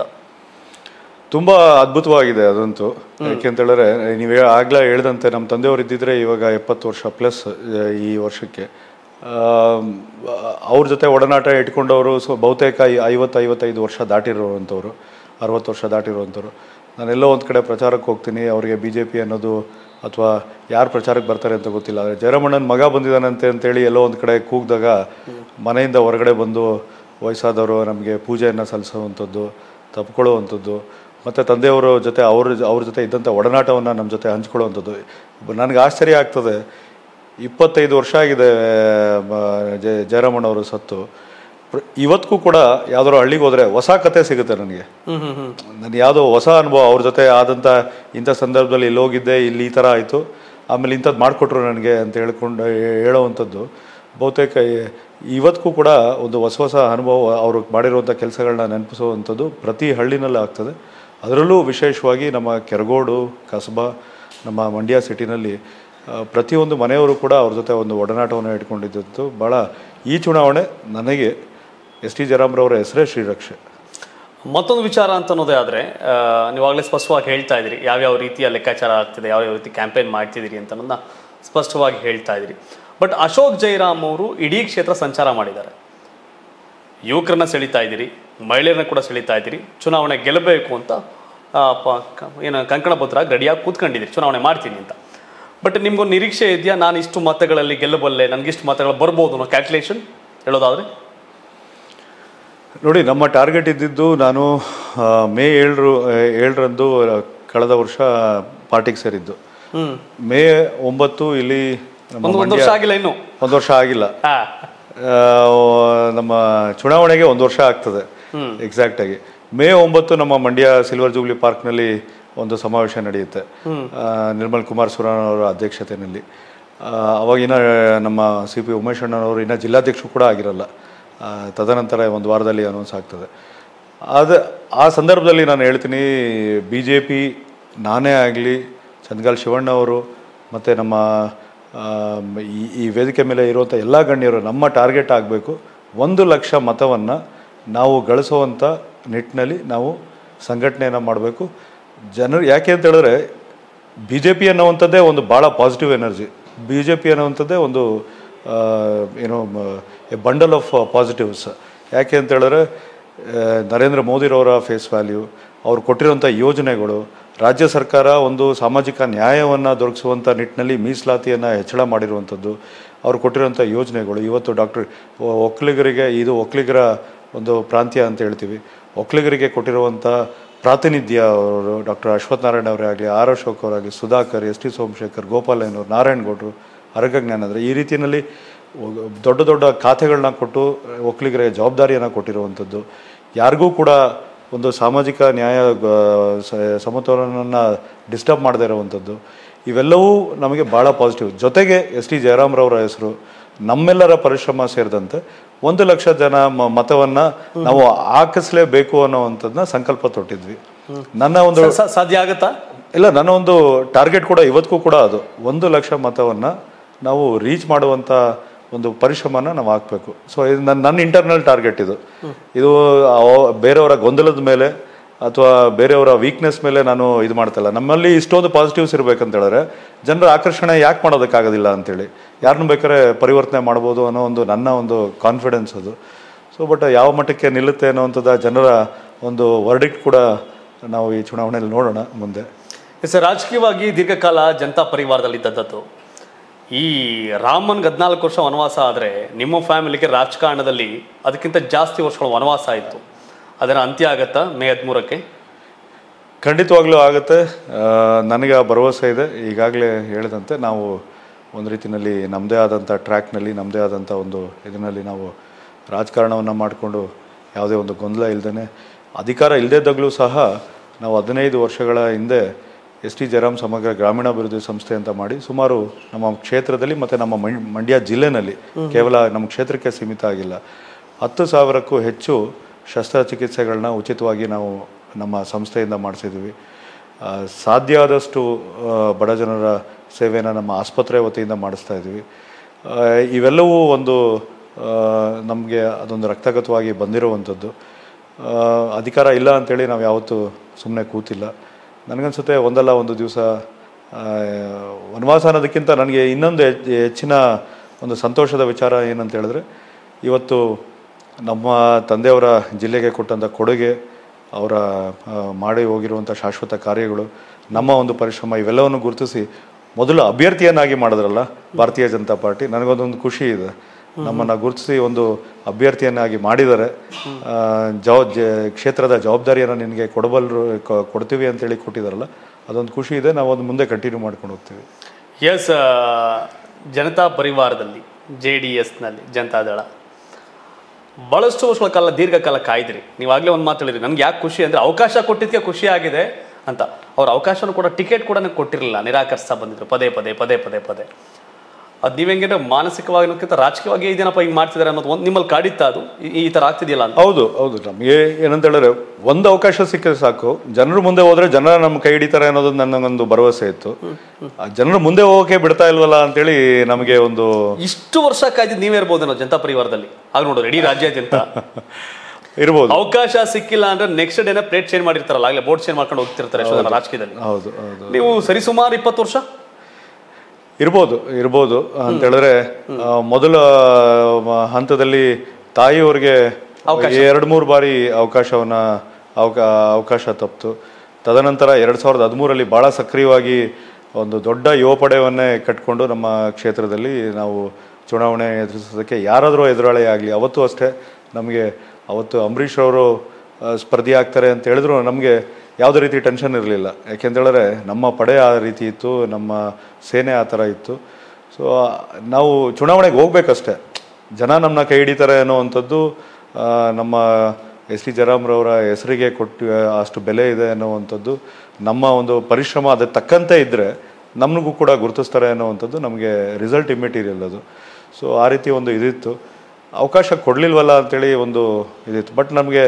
[SPEAKER 2] ತುಂಬ ಅದ್ಭುತವಾಗಿದೆ ಅದಂತೂ ಯಾಕೆಂತ ಹೇಳಿದ್ರೆ ನೀವು ಆಗಲೇ ಹೇಳ್ದಂತೆ ನಮ್ಮ ತಂದೆಯವರು ಇದ್ದಿದ್ರೆ ಇವಾಗ ಎಪ್ಪತ್ತು ವರ್ಷ ಪ್ಲಸ್ ಈ ವರ್ಷಕ್ಕೆ ಆಮ್, ಅವ್ರ ಜೊತೆ ಒಡನಾಟ ಇಟ್ಕೊಂಡವರು ಸೊ ಬಹುತೇಕ ಐ- ಐವತ್ತು ಐವತ್ತೈದು ವರ್ಷ ದಾಟಿರುವಂಥವ್ರು ಅರವತ್ತು ವರ್ಷ ದಾಟಿರುವಂಥವ್ರು ನಾನೆಲ್ಲೋ ಒಂದು ಕಡೆ ಪ್ರಚಾರಕ್ಕೆ ಹೋಗ್ತೀನಿ ಅವರಿಗೆ ಬಿ ಜೆ ಪಿ ಅನ್ನೋದು ಅಥವಾ ಯಾರು ಪ್ರಚಾರಕ್ಕೆ ಬರ್ತಾರೆ ಅಂತ ಗೊತ್ತಿಲ್ಲ ಆದರೆ ಜಯರಾಮಣ್ಣನ ಮಗ ಬಂದಿದ್ದಾನಂತೆ ಅಂತೇಳಿ ಎಲ್ಲೋ ಒಂದು ಕಡೆ ಕೂಗಿದಾಗ ಮನೆಯಿಂದ ಹೊರಗಡೆ ಬಂದು ವಯಸ್ಸಾದವರು ನಮಗೆ ಪೂಜೆಯನ್ನು ಸಲ್ಲಿಸುವಂಥದ್ದು ತಪ್ಕೊಳ್ಳುವಂಥದ್ದು ಮತ್ತು ತಂದೆಯವರ ಜೊತೆ ಅವ್ರ ಅವ್ರ ಜೊತೆ ಇದ್ದಂಥ ಒಡನಾಟವನ್ನು ನಮ್ಮ ಜೊತೆ ಹಂಚ್ಕೊಳ್ಳುವಂಥದ್ದು ನನಗೆ ಆಶ್ಚರ್ಯ ಆಗ್ತದೆ ಇಪ್ಪತ್ತೈದು ವರ್ಷ ಆಗಿದೆ ಮ, ಜಯ ಜಯರಾಮಣ್ಣವರು ಸತ್ತು ಪ್ರ- ಇವತ್ತಿಗೂ ಕೂಡ ಯಾವ್ದಾದ್ರು ಹಳ್ಳಿಗೆ ಹೋದರೆ ಹೊಸ ಕತೆ ಸಿಗುತ್ತೆ ನನಗೆ
[SPEAKER 1] ಹ್ಮ್ ಹ್ಮ್ ಹ್ಮ್
[SPEAKER 2] ನಾನು ಯಾವುದೋ ಹೊಸ ಅನುಭವ ಅವ್ರ ಜೊತೆ ಆದಂಥ ಇಂಥ ಸಂದರ್ಭದಲ್ಲಿ ಇಲ್ಲಿ ಹೋಗಿದ್ದೆ ಇಲ್ಲಿ ಈ ಥರ ಆಯಿತು ಆಮೇಲೆ ಇಂಥದ್ದು ಮಾಡಿಕೊಟ್ರು ನನಗೆ ಅಂತ ಹೇಳ್ಕೊಂಡು ಹೇ- ಹೇಳೋವಂಥದ್ದು ಬಹುತೇಕ ಈ- ಇವತ್ತಿಗೂ ಕೂಡ ಒಂದು ಹೊಸ ಹೊಸ ಅನುಭವ ಅವರು ಮಾಡಿರುವಂಥ ಕೆಲಸಗಳನ್ನ ನೆನಪಿಸುವಂಥದ್ದು ಪ್ರತಿ ಹಳ್ಳಿನಲ್ಲೂ ಆಗ್ತದೆ ಅದರಲ್ಲೂ ವಿಶೇಷವಾಗಿ ನಮ್ಮ ಕೆರಗೋಡು ಕಸಬಾ ನಮ್ಮ ಮಂಡ್ಯ ಸಿಟಿನಲ್ಲಿ ಆ, ಪ್ರತಿಯೊಂದು ಮನೆಯವರು ಕೂಡ ಅವ್ರ ಜೊತೆ ಒಂದು ಒಡನಾಟವನ್ನು ಇಟ್ಕೊಂಡಿದ್ದು ಭಾಳ ಈ ಚುನಾವಣೆ ನನಗೆ ಎಸ್ ಟಿ ಜಯರಾಮ್ರವರ ಹೆಸರೇ ಶ್ರೀರಕ್ಷೆ
[SPEAKER 1] ಮತ್ತೊಂದು ವಿಚಾರ ಅಂತ ಅನ್ನೋದೇ ಆದ್ರೆ ಆ, ನೀವಾಗಲೇ ಸ್ಪಷ್ಟವಾಗಿ ಹೇಳ್ತಾ ಇದ್ದೀರಿ ಯಾವ್ಯಾವ ರೀತಿಯ ಲೆಕ್ಕಾಚಾರ ಆಗ್ತಿದೆ ಯಾವ್ಯಾವ ರೀತಿ ಕ್ಯಾಂಪೇನ್ ಮಾಡ್ತಿದ್ದೀರಿ ಅಂತ ಅನ್ನೋದನ್ನ ಸ್ಪಷ್ಟವಾಗಿ ಹೇಳ್ತಾ ಇದ್ದೀರಿ ಬಟ್ ಅಶೋಕ್ ಜೈರಾಮ್ ಅವರು ಇಡೀ ಕ್ಷೇತ್ರ ಸಂಚಾರ ಮಾಡಿದ್ದಾರೆ ಯುವಕರನ್ನ ಸೆಳೀತಾ ಇದ್ದೀರಿ ಮಹಿಳೆಯರನ್ನ ಕೂಡ ಸೆಳೀತಾ ಇದ್ದೀರಿ ಚುನಾವಣೆ ಗೆಲ್ಲಬೇಕು ಅಂತ ಆ, ಪ- ಕ- ಏನು ಕಂಕಣ ಭದ್ರಾಗಿ ರೆಡಿಯಾಗಿ ಕೂತ್ಕೊಂಡಿದ್ದೀರಿ ಚುನಾವಣೆ ಮಾಡ್ತೀನಿ ಅಂತ ಬಟ್ ನಿಮ್ಗೊಂದು ನಿರೀಕ್ಷೆ ಇದೆಯಾ ನಾನು ಇಷ್ಟು ಮತಗಳಲ್ಲಿ ಗೆಲ್ಲಬಲ್ಲೆ ನನಗಿಷ್ಟು ಮತಗಳು ಬರ್ಬೋದು ಅನ್ನೋ ಕ್ಯಾಲ್ಕುಲೇಷನ್ ಹೇಳೋದಾದ್ರೆ
[SPEAKER 2] ನೋಡಿ ನಮ್ಮ ಟಾರ್ಗೆಟ್ ಇದ್ದಿದ್ದು ನಾನು ಆ, ಮೇ ಏಳರು ಏಳರಂದು ಕಳೆದ ವರ್ಷ ಪಾರ್ಟಿಗೆ ಸೇರಿದ್ದು
[SPEAKER 1] ಹ್ಮ್
[SPEAKER 2] ಮೇ ಒಂಬತ್ತು ಇಲ್ಲಿ ನಮ್ಮ
[SPEAKER 1] ಒಂದು ಒಂದು ವರ್ಷ ಆಗಿಲ್ಲ ಇನ್ನು
[SPEAKER 2] ಒಂದು ವರ್ಷ ಆಗಿಲ್ಲ
[SPEAKER 1] ಹಾ
[SPEAKER 2] ಆ, ನಮ್ಮ ಚುನಾವಣೆಗೆ ಒಂದು ವರ್ಷ ಆಗ್ತದೆ ಎಕ್ಸಾಕ್ಟ್ ಆಗಿ ಮೇ ಒಂಬತ್ತು ನಮ್ಮ ಮಂಡ್ಯ ಸಿಲ್ವರ್ ಜೂಬ್ಲಿ ಪಾರ್ಕ್ನಲ್ಲಿ ಒಂದು ಸಮಾವೇಶ ನಡೆಯುತ್ತೆ ಆ, ನಿರ್ಮಲ್ ಕುಮಾರ್ ಸುರಾನ್ ಅವರ ಅಧ್ಯಕ್ಷತೆಯಲ್ಲಿ ಆ, ಅವಾಗಿನ ನಮ್ಮ ಸಿ ಪಿ ಉಮೇಶ್ ಅಣ್ಣನವರು ಇನ್ನ ಜಿಲ್ಲಾಧ್ಯಕ್ಷರು ಕೂಡ ಆಗಿರಲ್ಲ ಆ, ತದನಂತರ ಒಂದು ವಾರದಲ್ಲಿ ಅನೌನ್ಸ್ ಆಗ್ತದೆ ಅದು ಆ ಸಂದರ್ಭದಲ್ಲಿ ನಾನು ಹೇಳ್ತೀನಿ ಬಿ ಜೆ ಪಿ ನಾನೇ ಆಗಲಿ ಚಂದ್ಗಾಲ್ ಶಿವಣ್ಣ ಅವರು ಮತ್ತು ನಮ್ಮ ಆ, ಈ ಈ ವೇದಿಕೆ ಮೇಲೆ ಇರುವಂಥ ಎಲ್ಲ ಗಣ್ಯರು ನಮ್ಮ ಟಾರ್ಗೆಟ್ ಆಗಬೇಕು ಒಂದು ಲಕ್ಷ ಮತವನ್ನು ನಾವು ಗಳಿಸುವಂಥ ನಿಟ್ಟಿನಲ್ಲಿ ನಾವು ಸಂಘಟನೆಯನ್ನು ಮಾಡಬೇಕು ಜನರು ಯಾಕೆ ಅಂತ ಹೇಳಿದ್ರೆ ಬಿ ಜೆ ಪಿ ಅನ್ನುವಂಥದ್ದೇ ಒಂದು ಭಾಳ positive energy B J P ಅನ್ನುವಂಥದ್ದೇ ಒಂದು ಆ, ಏನೋ ಎ ಬಂಡಲ್ ಆಫ್ ಪಾಸಿಟಿವ್ಸ್ ಯಾಕೆ ಅಂತ ಹೇಳಿದ್ರೆ ಆ, ನರೇಂದ್ರ ಮೋದಿರವರ ಫೇಸ್ ವ್ಯಾಲ್ಯೂ ಅವ್ರು ಕೊಟ್ಟಿರುವಂಥ ಯೋಜನೆಗಳು ರಾಜ್ಯ ಸರ್ಕಾರ ಒಂದು ಸಾಮಾಜಿಕ ನ್ಯಾಯವನ್ನು ದೊರಕಿಸುವಂಥ ನಿಟ್ಟಿನಲ್ಲಿ ಮೀಸಲಾತಿಯನ್ನು ಹೆಚ್ಚಳ ಮಾಡಿರುವಂಥದ್ದು ಅವ್ರು ಕೊಟ್ಟಿರುವಂಥ ಯೋಜನೆಗಳು ಇವತ್ತು ಡಾಕ್ಟರ್ ಒಕ್ಕಲಿಗರಿಗೆ ಇದು ಒಕ್ಕಲಿಗರ ಒಂದು ಪ್ರಾಂತ್ಯ ಅಂತ ಹೇಳ್ತೀವಿ ಒಕ್ಕಲಿಗರಿಗೆ ಕೊಟ್ಟಿರುವಂಥ ಪ್ರಾತಿನಿಧ್ಯ ಅವರು ಡಾಕ್ಟರ್ ಅಶ್ವಥ್ ನಾರಾಯಣ ಅವರೇ ಆಗಲಿ ಆರ್ ಅಶೋಕ್ ಅವರಾಗಲಿ ಸುಧಾಕರ್ ಎಸ್ ಟಿ ಸೋಮಶೇಖರ್ ಗೋಪಾಲಯ್ಯನವರು ನಾರಾಯಣಗೌಡರು ಅರಗ ಜ್ಞಾನಂದ್ರೆ ಈ ರೀತಿಯಲ್ಲಿ ಒ- ದೊಡ್ಡ ದೊಡ್ಡ ಖಾತೆಗಳನ್ನ ಕೊಟ್ಟು ಒಕ್ಕಲಿಗರಿಗೆ ಜವಾಬ್ದಾರಿಯನ್ನು ಕೊಟ್ಟಿರುವಂಥದ್ದು ಯಾರಿಗೂ ಕೂಡ ಒಂದು ಸಾಮಾಜಿಕ ನ್ಯಾಯ ಗ- ಸ- ಸಮತೋಲನವನ್ನು ಡಿಸ್ಟರ್ಬ್ ಮಾಡದೇ ಇರುವಂಥದ್ದು ಇವೆಲ್ಲವೂ ನಮಗೆ ಭಾಳ ಪಾಸಿಟಿವ್ ಜೊತೆಗೆ ಎಸ್ ಟಿ ಜಯರಾಮ್ರವರ ಹೆಸರು ನಮ್ಮೆಲ್ಲರ ಪರಿಶ್ರಮ ಸೇರಿದಂತೆ ಒಂದು ಲಕ್ಷ ಜನ ಮ- ಮತವನ್ನ ನಾವು ಹಾಕಿಸ್ಲೇಬೇಕು ಅನ್ನೋವಂಥದ್ದನ್ನ ಸಂಕಲ್ಪ ತೊಟ್ಟಿದ್ವಿ ನನ್ನ ಒಂದು
[SPEAKER 1] ಸ- ಸ- ಸಾಧ್ಯ ಆಗತ್ತಾ
[SPEAKER 2] ಇಲ್ಲ ನನ್ನ ಒಂದು ಟಾರ್ಗೆಟ್ ಕೂಡ ಇವತ್ತಿಗೂ ಕೂಡ ಅದು ಒಂದು ಲಕ್ಷ ಮತವನ್ನ ನಾವು ರೀಚ್ ಮಾಡುವಂತ ಒಂದು ಪರಿಶ್ರಮನ ನಾವು ಹಾಕ್ಬೇಕು ಸೊ ಇದು ನನ್ನ ನನ್ನ ಇಂಟರ್ನಲ್ ಟಾರ್ಗೆಟ್ ಇದು ಇದು ಅವ- ಬೇರೆಯವರ ಗೊಂದಲದ ಮೇಲೆ ಅಥವಾ ಬೇರೆಯವರ ವೀಕ್ನೆಸ್ ಮೇಲೆ ನಾನು ಇದು ಮಾಡ್ತಲ್ಲ ನಮ್ಮಲ್ಲಿ ಇಷ್ಟೊಂದು ಪಾಸಿಟಿವ್ಸ್ ಇರ್ಬೇಕಂತ ಹೇಳಿದ್ರೆ ಜನರ ಆಕರ್ಷಣೆ ಯಾಕೆ ಮಾಡೋದಕ್ಕಾಗೋದಿಲ್ಲ ಅಂತೇಳಿ ಯಾರನ್ನು ಬೇಕಾದ್ರೆ ಪರಿವರ್ತನೆ ಮಾಡ್ಬೋದು ಅನ್ನೋ ಒಂದು ನನ್ನ ಒಂದು ಕಾನ್ಫಿಡೆನ್ಸ್ ಅದು ಸೊ ಬಟ್ ಯಾವ ಮಟ್ಟಕ್ಕೆ ನಿಲ್ಲುತ್ತೆ ಅನ್ನೋವಂಥದ್ದು ಜನರ ಒಂದು ವರ್ಡಿಕ್ಟ್ ಕೂಡ ನಾವು ಈ ಚುನಾವಣೆಯಲ್ಲಿ ನೋಡೋಣ ಮುಂದೆ
[SPEAKER 1] ಸರ್ ರಾಜಕೀಯವಾಗಿ ದೀರ್ಘಕಾಲ ಜನತಾ ಪರಿವಾರದಲ್ಲಿ ಇದ್ದದ್ದು ಈ ರಾಮನ್ಗೆ ಹದಿನಾಲ್ಕು ವರ್ಷ ವನವಾಸ ಆದರೆ ನಿಮ್ಮ ಫ್ಯಾಮಿಲಿಗೆ ರಾಜಕಾರಣದಲ್ಲಿ ಅದಕ್ಕಿಂತ ಜಾಸ್ತಿ ವರ್ಷಗಳ ವನವಾಸ ಆಯಿತು ಅದರ ಅಂತ್ಯ ಆಗತ್ತಾ ಮೇ ಹದಿಮೂರಕ್ಕೆ
[SPEAKER 2] ಖಂಡಿತವಾಗ್ಲೂ ಆಗುತ್ತೆ ಆ, ನನಗೆ ಆ ಭರವಸೆ ಇದೆ ಈಗಾಗಲೇ ಹೇಳಿದಂತೆ ನಾವು ಒಂದು ರೀತಿಯಲ್ಲಿ ನಮ್ಮದೇ ಆದಂಥ ಟ್ರ್ಯಾಕ್ನಲ್ಲಿ ನಮ್ಮದೇ ಆದಂಥ ಒಂದು ಇದರಲ್ಲಿ ನಾವು ರಾಜಕಾರಣವನ್ನು ಮಾಡಿಕೊಂಡು ಯಾವುದೇ ಒಂದು ಗೊಂದಲ ಇಲ್ಲದೇ ಅಧಿಕಾರ ಇಲ್ಲದಿದ್ದಾಗಲೂ ಸಹ ನಾವು ಹದಿನೈದು ವರ್ಷಗಳ ಹಿಂದೆ ಎಸ್ ಟಿ ಜಯರಾಮ್ ಸಮಗ್ರ ಗ್ರಾಮೀಣಾಭಿವೃದ್ಧಿ ಸಂಸ್ಥೆ ಅಂತ ಮಾಡಿ ಸುಮಾರು ನಮ್ಮ ಕ್ಷೇತ್ರದಲ್ಲಿ ಮತ್ತು ನಮ್ಮ ಮಂ- ಮಂಡ್ಯ ಜಿಲ್ಲೆನಲ್ಲಿ ಕೇವಲ ನಮ್ಮ ಕ್ಷೇತ್ರಕ್ಕೆ ಸೀಮಿತ ಆಗಿಲ್ಲ ಹತ್ತು ಸಾವಿರಕ್ಕೂ ಹೆಚ್ಚು ಶಸ್ತ್ರಚಿಕಿತ್ಸೆಗಳನ್ನ ಉಚಿತವಾಗಿ ನಾವು ನಮ್ಮ ಸಂಸ್ಥೆಯಿಂದ ಮಾಡಿಸಿದ್ವಿ ಆ, ಸಾಧ್ಯ ಆದಷ್ಟು ಆ, ಬಡ ಜನರ ಸೇವೆನ ನಮ್ಮ ಆಸ್ಪತ್ರೆ ವತಿಯಿಂದ ಮಾಡಿಸ್ತಾ ಇದ್ವಿ ಆ, ಇವೆಲ್ಲವೂ ಒಂದು ನಮಗೆ ಅದೊಂದು ರಕ್ತಗತವಾಗಿ ಬಂದಿರುವಂಥದ್ದು ಆ, ಅಧಿಕಾರ ಇಲ್ಲ ಅಂತೇಳಿ ನಾವು ಯಾವತ್ತೂ ಸುಮ್ಮನೆ ಕೂತಿಲ್ಲ ನನಗನ್ಸುತ್ತೆ ಒಂದಲ್ಲ ಒಂದು ದಿವಸ ವನವಾಸ ಅನ್ನೋದಕ್ಕಿಂತ ನನಗೆ ಇನ್ನೊಂದು ಹೆಚ್- ಹೆಚ್ಚಿನ ಒಂದು ಸಂತೋಷದ ವಿಚಾರ ಏನಂತ ಹೇಳಿದ್ರೆ ಇವತ್ತು ನಮ್ಮ ತಂದೆಯವರ ಜಿಲ್ಲೆಗೆ ಕೊಟ್ಟಂಥ ಕೊಡುಗೆ ಅವರ ಆ, ಮಾಡಿ ಹೋಗಿರುವಂಥ ಶಾಶ್ವತ ಕಾರ್ಯಗಳು ನಮ್ಮ ಒಂದು ಪರಿಶ್ರಮ ಇವೆಲ್ಲವನ್ನು ಗುರುತಿಸಿ ಮೊದಲು ಅಭ್ಯರ್ಥಿಯನ್ನಾಗಿ ಮಾಡಿದ್ರಲ್ಲ ಭಾರತೀಯ ಜನತಾ ಪಾರ್ಟಿ ನನಗೊಂದೊಂದು ಖುಷಿ ಇದೆ ನಮ್ಮನ್ನು ಗುರುತಿಸಿ ಒಂದು ಅಭ್ಯರ್ಥಿಯನ್ನಾಗಿ ಮಾಡಿದ್ದಾರೆ ಆ, ಜವ ಜ- ಕ್ಷೇತ್ರದ ಜವಾಬ್ದಾರಿಯನ್ನು ನಿನಗೆ ಕೊಡಬಲ್ಲರು ಕೊ- ಕೊಡ್ತೀವಿ ಅಂತೇಳಿ ಕೊಟ್ಟಿದ್ದಾರಲ್ಲ ಅದೊಂದು ಖುಷಿ ಇದೆ ನಾವು ಅದು ಮುಂದೆ ಕಂಟಿನ್ಯೂ ಮಾಡ್ಕೊಂಡು ಹೋಗ್ತೀವಿ
[SPEAKER 1] ಎಸ್ ಜನತಾ ಪರಿವಾರದಲ್ಲಿ ಜೆ ಡಿ ಎಸ್ನಲ್ಲಿ ಜನತಾದಳ ಬಹಳಷ್ಟು ವರ್ಷಗಳ ಕಾಲ ದೀರ್ಘಕಾಲ ಕಾಯ್ದ್ರಿ ನೀವಾಗಲೇ ಒಂದು ಮಾತು ಹೇಳಿದ್ರಿ ನನ್ಗೆ ಯಾಕೆ ಖುಷಿ ಅಂದರೆ ಅವಕಾಶ ಕೊಟ್ಟಿದ್ದಕ್ಕೆ ಖುಷಿ ಆಗಿದೆ ಅಂತ ಅವ್ರ ಅವಕಾಶನೂ ಕೂಡ ಟಿಕೆಟ್ ಕೂಡ ನನಗೆ ಕೊಟ್ಟಿರಲಿಲ್ಲ ನಿರಾಕರಿಸ್ತಾ ಬಂದಿದ್ರು ಪದೇ ಪದೇ ಪದೇ ಪದೇ ಪದೇ ಅದು ನೀವು ಹೆಂಗೆ ಮಾನಸಿಕವಾಗಿ ಅನ್ನೋದಕ್ಕಿಂತ ರಾಜಕೀಯವಾಗಿ ಇದೇನಪ್ಪ ಹಿಂಗೆ ಮಾಡ್ತಿದ್ದಾರೆ ಅನ್ನೋದು ಒಂದು ನಿಮ್ಮಲ್ಲಿ ಕಾಡಿತ್ತಾ ಅದು ಈ- ಈ ಥರ ಆಗ್ತಿದೆಯಲ್ಲ ಅಂತ
[SPEAKER 2] ಹೌದು ಹೌದು ನಮಗೆ ಏನಂತ ಹೇಳಿದ್ರೆ ಒಂದು ಅವಕಾಶ ಸಿಕ್ಕಿದ್ರೆ ಸಾಕು ಜನರು ಮುಂದೆ ಹೋದ್ರೆ ಜನ ನಮ್ಮ ಕೈ ಹಿಡಿತಾರೆ ಅನ್ನೋದು ನನಗೊಂದು ಭರವಸೆ ಇತ್ತು ಆ ಜನರು ಮುಂದೆ ಹೋಗೋಕೆ ಬಿಡ್ತಾ ಇಲ್ವಲ್ಲ ಅಂತೇಳಿ ನಮಗೆ ಒಂದು
[SPEAKER 1] ಇಷ್ಟು ವರ್ಷ ಕಾಯ್ದಿದ್ದು ನೀವೇ ಇರ್ಬೋದೇನೋ ಜನತಾ ಪರಿವಾರದಲ್ಲಿ ಆಗ ನೋಡೋದು ಇಡೀ ರಾಜ್ಯಾದ್ಯಂತ
[SPEAKER 2] ಇರ್ಬೋದು
[SPEAKER 1] ಅವಕಾಶ ಸಿಕ್ಕಿಲ್ಲ ಅಂದ್ರೆ ನೆಕ್ಸ್ಟ್ ಡೇನ ಪ್ಲೇಟ್ ಚೇಂಜ್ ಮಾಡಿರ್ತಾರಲ್ಲ ಆಗಲೇ ಬೋರ್ಡ್ ಚೇಂಜ್ ಮಾಡ್ಕೊಂಡು ಹೋಗ್ತಿರ್ತಾರೆ ಎಷ್ಟೋ ಜನ ರಾಜಕೀಯದಲ್ಲಿ
[SPEAKER 2] ಹೌದು ಹೌದು
[SPEAKER 1] ನೀವು ಸರಿಸುಮಾರು ಇಪ್ಪತ್ತು ವರ್ಷ
[SPEAKER 2] ಇರ್ಬೋದು ಇರ್ಬೋದು ಅಂತ ಹೇಳಿದ್ರೆ ಆ, ಮೊದಲ ಆ, ಹಂತದಲ್ಲಿ ತಾಯಿಯವ್ರಿಗೆ ಎರಡು ಮೂರು ಬಾರಿ ಅವಕಾಶವನ್ನ ಅವಕ ಅವಕಾಶ ತಪ್ಪಿತು ತದನಂತರ ಎರಡು ಸಾವಿರದ ಹದಿಮೂರರಲ್ಲಿ ಭಾಳ ಸಕ್ರಿಯವಾಗಿ ಒಂದು ದೊಡ್ಡ ಯುವ ಪಡೆಯವನ್ನೇ ಕಟ್ಕೊಂಡು ನಮ್ಮ ಕ್ಷೇತ್ರದಲ್ಲಿ ನಾವು ಚುನಾವಣೆ ಎದುರಿಸೋದಕ್ಕೆ ಯಾರಾದರೂ ಎದುರಾಳಿ ಆಗಲಿ ಅವತ್ತು ಅಷ್ಟೇ ನಮಗೆ ಅವತ್ತು ಅಂಬರೀಷ್ ಅವರು ಆ, ಸ್ಪರ್ಧಿ ಆಗ್ತಾರೆ ಅಂತ ಹೇಳಿದ್ರು ನಮಗೆ ಯಾವುದೇ ರೀತಿ ಟೆನ್ಷನ್ ಇರಲಿಲ್ಲ ಯಾಕೆಂತೇಳಿದ್ರೆ ನಮ್ಮ ಪಡೆ ಆ ರೀತಿ ಇತ್ತು ನಮ್ಮ ಸೇನೆ ಆ ಥರ ಇತ್ತು ಸೊ ನಾವು ಚುನಾವಣೆಗೆ ಹೋಗ್ಬೇಕಷ್ಟೆ ಜನ ನಮ್ಮನ್ನ ಕೈ ಹಿಡಿತಾರೆ ಅನ್ನೋವಂಥದ್ದು ಆ, ನಮ್ಮ ಎಸ್ ಟಿ ಜಯರಾಮ್ರವರ ಹೆಸರಿಗೆ ಕೊಟ್ಟು ಅಷ್ಟು ಬೆಲೆ ಇದೆ ಅನ್ನೋವಂಥದ್ದು ನಮ್ಮ ಒಂದು ಪರಿಶ್ರಮ ಅದಕ್ಕೆ ತಕ್ಕಂತೆ ಇದ್ದರೆ ನಮಗೂ ಕೂಡ ಗುರುತಿಸ್ತಾರೆ ಅನ್ನೋವಂಥದ್ದು ನಮಗೆ ರಿಸಲ್ಟ್ ಇಮ್ಮೆಟೀರಿಯಲ್ ಅದು ಸೊ ಆ ರೀತಿ ಒಂದು ಇದಿತ್ತು ಅವಕಾಶ ಕೊಡಲಿಲ್ವಲ್ಲ ಅಂತೇಳಿ ಒಂದು ಇದಿತ್ತು ಬಟ್ ನಮಗೆ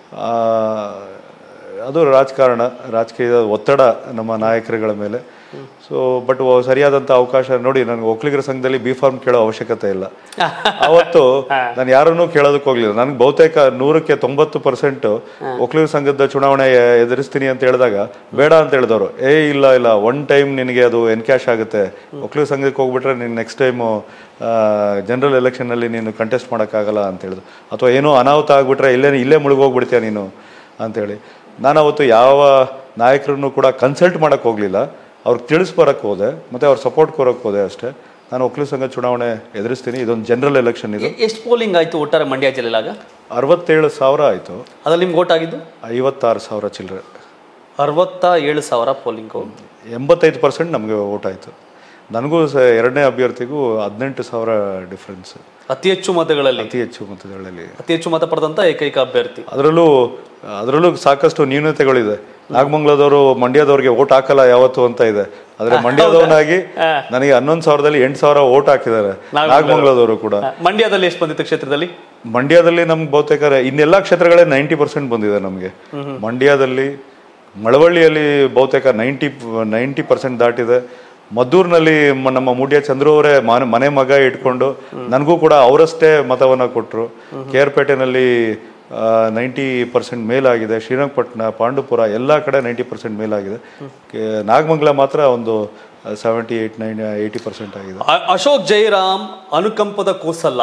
[SPEAKER 2] ಅದು ರಾಜಕಾರಣ ರಾಜಕೀಯದ ಒತ್ತಡ ನಮ್ಮ ನಾಯಕರುಗಳ ಮೇಲೆ ಸೊ ಬಟ್ ಸರಿಯಾದಂಥ ಅವಕಾಶ ನೋಡಿ ನನಗೆ ಒಕ್ಕಲಿಗರ ಸಂಘದಲ್ಲಿ ಬಿ ಫಾರ್ಮ್ ಕೇಳೋ ಅವಶ್ಯಕತೆ ಇಲ್ಲ ಅವತ್ತು ನಾನು ಯಾರನ್ನೂ ಕೇಳೋದಕ್ಕೆ ಹೋಗ್ಲಿಲ್ಲ ನನಗೆ ಬಹುತೇಕ ನೂರಕ್ಕೆ ತೊಂಬತ್ತು ಪರ್ಸೆಂಟ್ ಒಕ್ಕಲಿಗರ ಸಂಘದ ಚುನಾವಣೆ ಎದುರಿಸ್ತೀನಿ ಅಂತ ಹೇಳಿದಾಗ ಬೇಡ ಅಂತ ಹೇಳಿದವರು ಏ ಇಲ್ಲ ಇಲ್ಲ ಒನ್ ಟೈಮ್ ನಿನಗೆ ಅದು ಎನ್ಕ್ಯಾಶ್ ಆಗುತ್ತೆ ಒಕ್ಕಲಿಗರ ಸಂಘಕ್ಕೆ ಹೋಗ್ಬಿಟ್ರೆ ನೀನು ನೆಕ್ಸ್ಟ್ ಟೈಮು ಜನರಲ್ ಎಲೆಕ್ಷನಲ್ಲಿ ನೀನು ಕಂಟೆಸ್ಟ್ ಮಾಡೋಕ್ಕಾಗಲ್ಲ ಅಂತ ಹೇಳಿದ್ರು ಅಥವಾ ಏನೋ ಅನಾಹುತ ಆಗ್ಬಿಟ್ರೆ ಇಲ್ಲೇ ಇಲ್ಲೇ ಮುಳುಗೋಗ್ಬಿಡ್ತೀಯ ನೀನು ಅಂತೇಳಿ ನಾನು ಅವತ್ತು ಯಾವ ನಾಯಕರನ್ನು ಕೂಡ ಕನ್ಸಲ್ಟ್ ಮಾಡೋಕ್ಕೆ ಹೋಗಲಿಲ್ಲ ಅವ್ರಿಗೆ ತಿಳಿಸ್ಬರಕ್ಕೆ ಹೋದೆ ಮತ್ತು ಅವ್ರ ಸಪೋರ್ಟ್ ಕೊರಕ್ಕೆ ಹೋದೆ ಅಷ್ಟೇ ನಾನು ಒಕ್ಕಲಿಗ ಸಂಘ ಚುನಾವಣೆ ಎದುರಿಸ್ತೀನಿ ಇದೊಂದು ಜನರಲ್ ಎಲೆಕ್ಷನ್ ಇದು
[SPEAKER 1] ಎಷ್ಟು ಪೋಲಿಂಗ್ ಆಯ್ತು ಒಟ್ಟಾರೆ ಮಂಡ್ಯ ಜಿಲ್ಲೆಲಾಗ
[SPEAKER 2] ಅರವತ್ತೇಳು ಸಾವಿರ ಆಯಿತು
[SPEAKER 1] ಅದ್ರಲ್ಲಿ ನಿಮ್ಗೆ ಓಟ್ ಆಗಿದ್ದು
[SPEAKER 2] ಐವತ್ತಾರು ಸಾವಿರ ಚಿಲ್ಲರೆ
[SPEAKER 1] ಅರವತ್ತ ಏಳು ಸಾವಿರ ಪೋಲಿಂಗು
[SPEAKER 2] ಎಂಬತ್ತೈದು ಪರ್ಸೆಂಟ್ ನಮಗೆ ಓಟ್ ಆಯಿತು ನನಗೂ ಸ ಎರಡನೇ ಅಭ್ಯರ್ಥಿಗೂ ಹದಿನೆಂಟು ಸಾವಿರ ಡಿಫ್ರೆನ್ಸ್
[SPEAKER 1] ಅತಿ ಹೆಚ್ಚು ಮತಗಳಲ್ಲಿ
[SPEAKER 2] ಅತಿ ಹೆಚ್ಚು ಮತಗಳಲ್ಲಿ
[SPEAKER 1] ಅತಿ ಹೆಚ್ಚು ಮತ ಪಡೆದಂತ ಏಕೈಕ ಅಭ್ಯರ್ಥಿ
[SPEAKER 2] ಅದರಲ್ಲೂ ಅದರಲ್ಲೂ ಸಾಕಷ್ಟು ನ್ಯೂನತೆಗಳಿದೆ ನಾಗಮಂಗಲದವರು ಮಂಡ್ಯದವ್ರಿಗೆ ಓಟ್ ಹಾಕಲ್ಲ ಯಾವತ್ತು ಅಂತ ಇದೆ ಆದ್ರೆ ಮಂಡ್ಯದವನಾಗಿ ನನಗೆ ಹನ್ನೊಂದು ಸಾವಿರದಲ್ಲಿ ಎಂಟು ಸಾವಿರ ಓಟ್ ಹಾಕಿದ್ದಾರೆ ನಾಗಮಂಗಲದವರು ಕೂಡ
[SPEAKER 1] ಆ, ಮಂಡ್ಯದಲ್ಲಿ ಎಷ್ಟು ಬಂದಿತ್ತು ಕ್ಷೇತ್ರದಲ್ಲಿ
[SPEAKER 2] ಮಂಡ್ಯದಲ್ಲಿ ನಮ್ಗೆ ಬಹುತೇಕ ಇನ್ನೆಲ್ಲ ಕ್ಷೇತ್ರಗಳೇ ನೈಂಟಿ ಪರ್ಸೆಂಟ್ ಬಂದಿದೆ ನಮಗೆ ಮಂಡ್ಯದಲ್ಲಿ ಮಳವಳ್ಳಿಯಲ್ಲಿ ಬಹುತೇಕ ನೈಂಟಿ ನೈಂಟಿ ಪರ್ಸೆಂಟ್ ದಾಟಿದೆ ಮದ್ದೂರಿನಲ್ಲಿ ಮ- ನಮ್ಮ ಮೂಡ್ಯ ಚಂದ್ರು ಅವರೇ ಮನೆ ಮನೆ ಮಗ ಇಟ್ಕೊಂಡು ನನಗೂ ಕೂಡ ಅವರಷ್ಟೇ ಮತವನ್ನ ಕೊಟ್ಟರು ಕೆ ಆರ್ ಪೇಟೆನಲ್ಲಿ ನೈಂಟಿ ಪರ್ಸೆಂಟ್ ಮೇಲಾಗಿದೆ ಶ್ರೀರಂಗಪಟ್ಟಣ ಪಾಂಡುಪುರ ಎಲ್ಲ ಕಡೆ ನೈಂಟಿ ಪರ್ಸೆಂಟ್ ಮೇಲಾಗಿದೆ ಕೆ- ನಾಗಮಂಗಲ ಮಾತ್ರ ಒಂದು seventy eight nine eighty percent ಆಗಿದೆ
[SPEAKER 1] ಅ- ಅಶೋಕ್ ಜೈರಾಮ್ ಅನುಕಂಪದ ಕೂಸಲ್ಲ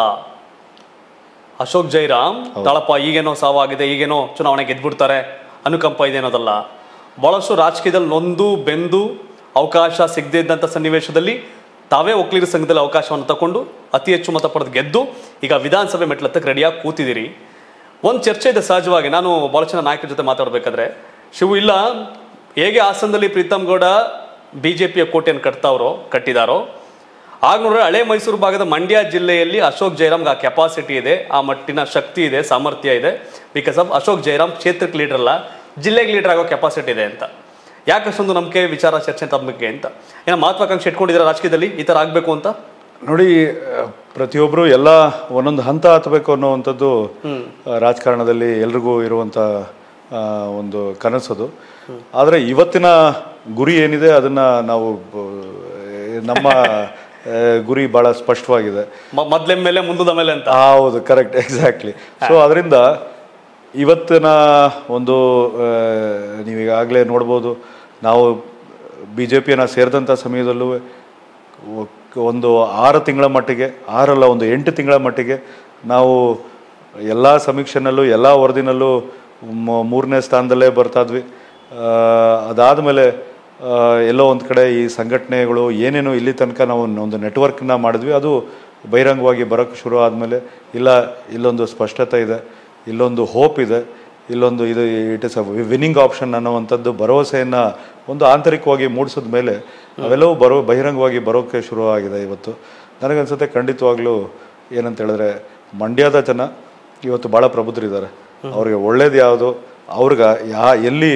[SPEAKER 1] ಅಶೋಕ್ ಜೈರಾಮ್ ತಾಳಪ್ಪ ಈಗೇನೋ ಸಾವಾಗಿದೆ ಈಗೇನೋ ಚುನಾವಣೆ ಗೆದ್ಬಿಡ್ತಾರೆ ಅನುಕಂಪ ಇದೆ ಅನ್ನೋದಲ್ಲ ಬಹಳಷ್ಟು ರಾಜಕೀಯದಲ್ಲಿ ನೊಂದು ಬೆಂದು ಅವಕಾಶ ಸಿಗದೇ ಇದ್ದಂಥ ಸನ್ನಿವೇಶದಲ್ಲಿ ತಾವೇ ಒಕ್ಕಲಿಗರ ಸಂಘದಲ್ಲಿ ಅವಕಾಶವನ್ನು ತಗೊಂಡು ಅತಿ ಹೆಚ್ಚು ಮತ ಪಡೆದು ಗೆದ್ದು ಈಗ ವಿಧಾನಸಭೆ ಮೆಟ್ಲತ್ತಕ್ಕೆ ರೆಡಿಯಾಗಿ ಕೂತಿದ್ದೀರಿ ಒಂದು ಚರ್ಚೆ ಇದೆ ಸಹಜವಾಗಿ ನಾನು ಭಾಳ ಜನ ನಾಯಕರ ಜೊತೆ ಮಾತಾಡಬೇಕಾದ್ರೆ ಶಿವು ಇಲ್ಲ ಹೇಗೆ ಹಾಸನದಲ್ಲಿ ಪ್ರೀತಮ್ ಗೌಡ ಬಿ ಜೆ ಪಿಯ ಕೋಟೆಯನ್ನು ಕಟ್ತಾವ್ರೋ ಕಟ್ಟಿದಾರೋ ಆಗ ನೋಡ್ರೆ ಹಳೆ ಮೈಸೂರು ಭಾಗದ ಮಂಡ್ಯ ಜಿಲ್ಲೆಯಲ್ಲಿ ಅಶೋಕ್ ಜೈರಾಮ್ಗೆ ಆ ಕೆಪಾಸಿಟಿ ಇದೆ ಆ ಮಟ್ಟಿನ ಶಕ್ತಿ ಇದೆ ಸಾಮರ್ಥ್ಯ ಇದೆ ಬಿಕಾಸ್ ಆಫ್ ಅಶೋಕ್ ಜೈರಾಮ್ ಕ್ಷೇತ್ರಕ್ಕೆ ಲೀಡರ್ ಅಲ್ಲ ಜಿಲ್ಲೆಗೆ ಲೀಡರ್ ಆಗೋ ಕೆಪಾಸಿಟಿ ಇದೆ ಅಂತ ಯಾಕಷ್ಟೊಂದು ನಂಬಿಕೆ ವಿಚಾರ ಚರ್ಚೆ ತಮ್ಮಕ್ಕೆ ಅಂತ ಏನೋ ಮಹತ್ವಾಕಾಂಕ್ಷೆ ಇಟ್ಕೊಂಡಿದ್ದೀರಾ ರಾಜಕೀಯದಲ್ಲಿ ಈ ಥರ ಆಗಬೇಕು ಅಂತ
[SPEAKER 2] ನೋಡಿ ಆ, ಪ್ರತಿಯೊಬ್ಬರು ಎಲ್ಲ ಒಂದೊಂದು ಹಂತ ಹತ್ತಬೇಕು ಅನ್ನುವಂಥದ್ದು ಆ, ರಾಜಕಾರಣದಲ್ಲಿ ಎಲ್ರಿಗೂ ಇರುವಂಥ ಆ, ಒಂದು ಕನಸದು ಆದರೆ ಇವತ್ತಿನ ಗುರಿ ಏನಿದೆ ಅದನ್ನ ನಾವು ಬ- ನಮ್ಮ ಆ, ಗುರಿ ಬಹಳ ಸ್ಪಷ್ಟವಾಗಿದೆ
[SPEAKER 1] ಮ- ಮೊದ್ಲೆಮ್ ಮೇಲೆ ಮುಂದದ ಮೇಲೆ ಅಂತ
[SPEAKER 2] ಆ, ಹೌದು ಕರೆಕ್ಟ್ ಎಕ್ಸಾಕ್ಟ್ಲಿ ಸೊ ಅದರಿಂದ ಇವತ್ತಿನ ಒಂದು ಆ, ನೀವೀಗಾಗಲೇ ನೋಡ್ಬೋದು ನಾವು ಬಿ ಜೆ ಪಿಯನ್ನು ಸೇರಿದಂಥ ಸಮಯದಲ್ಲೂ ಒ- ಒಂದು ಆರು ತಿಂಗಳ ಮಟ್ಟಿಗೆ ಆರಲ್ಲ ಒಂದು ಎಂಟು ತಿಂಗಳ ಮಟ್ಟಿಗೆ ನಾವು ಎಲ್ಲ ಸಮೀಕ್ಷೆನಲ್ಲೂ ಎಲ್ಲ ವರದಿನಲ್ಲೂ ಮ- ಮೂರನೇ ಸ್ಥಾನದಲ್ಲೇ ಬರ್ತಾ ಇದ್ವಿ ಅದಾದಮೇಲೆ ಎಲ್ಲೋ ಒಂದು ಕಡೆ ಈ ಸಂಘಟನೆಗಳು ಏನೇನು ಇಲ್ಲಿ ತನಕ ನಾವು ಒಂದು ನೆಟ್ವರ್ಕ್ನ ಮಾಡಿದ್ವಿ ಅದು ಬಹಿರಂಗವಾಗಿ ಬರೋಕ್ಕೆ ಶುರು ಆದಮೇಲೆ ಇಲ್ಲ ಇಲ್ಲೊಂದು ಸ್ಪಷ್ಟತೆ ಇದೆ ಇಲ್ಲೊಂದು ಹೋಪ್ ಇದೆ ಇಲ್ಲೊಂದು ಇದು it is a winning option ಅನ್ನುವಂಥದ್ದು ಭರವಸೆಯನ್ನು ಒಂದು ಆಂತರಿಕವಾಗಿ ಮೂಡಿಸಿದ ಮೇಲೆ ಅವೆಲ್ಲವೂ ಬರೋ ಬಹಿರಂಗವಾಗಿ ಬರೋಕ್ಕೆ ಶುರು ಆಗಿದೆ ಇವತ್ತು ನನಗನ್ಸುತ್ತೆ ಖಂಡಿತವಾಗ್ಲೂ ಏನಂತ ಹೇಳಿದ್ರೆ ಮಂಡ್ಯದ ಜನ ಇವತ್ತು ಭಾಳ ಪ್ರಬುದ್ಧರಿದ್ದಾರೆ ಅವ್ರಿಗೆ ಒಳ್ಳೇದು ಯಾವುದು ಅವ್ರಿಗೆ ಯಾ ಎಲ್ಲಿ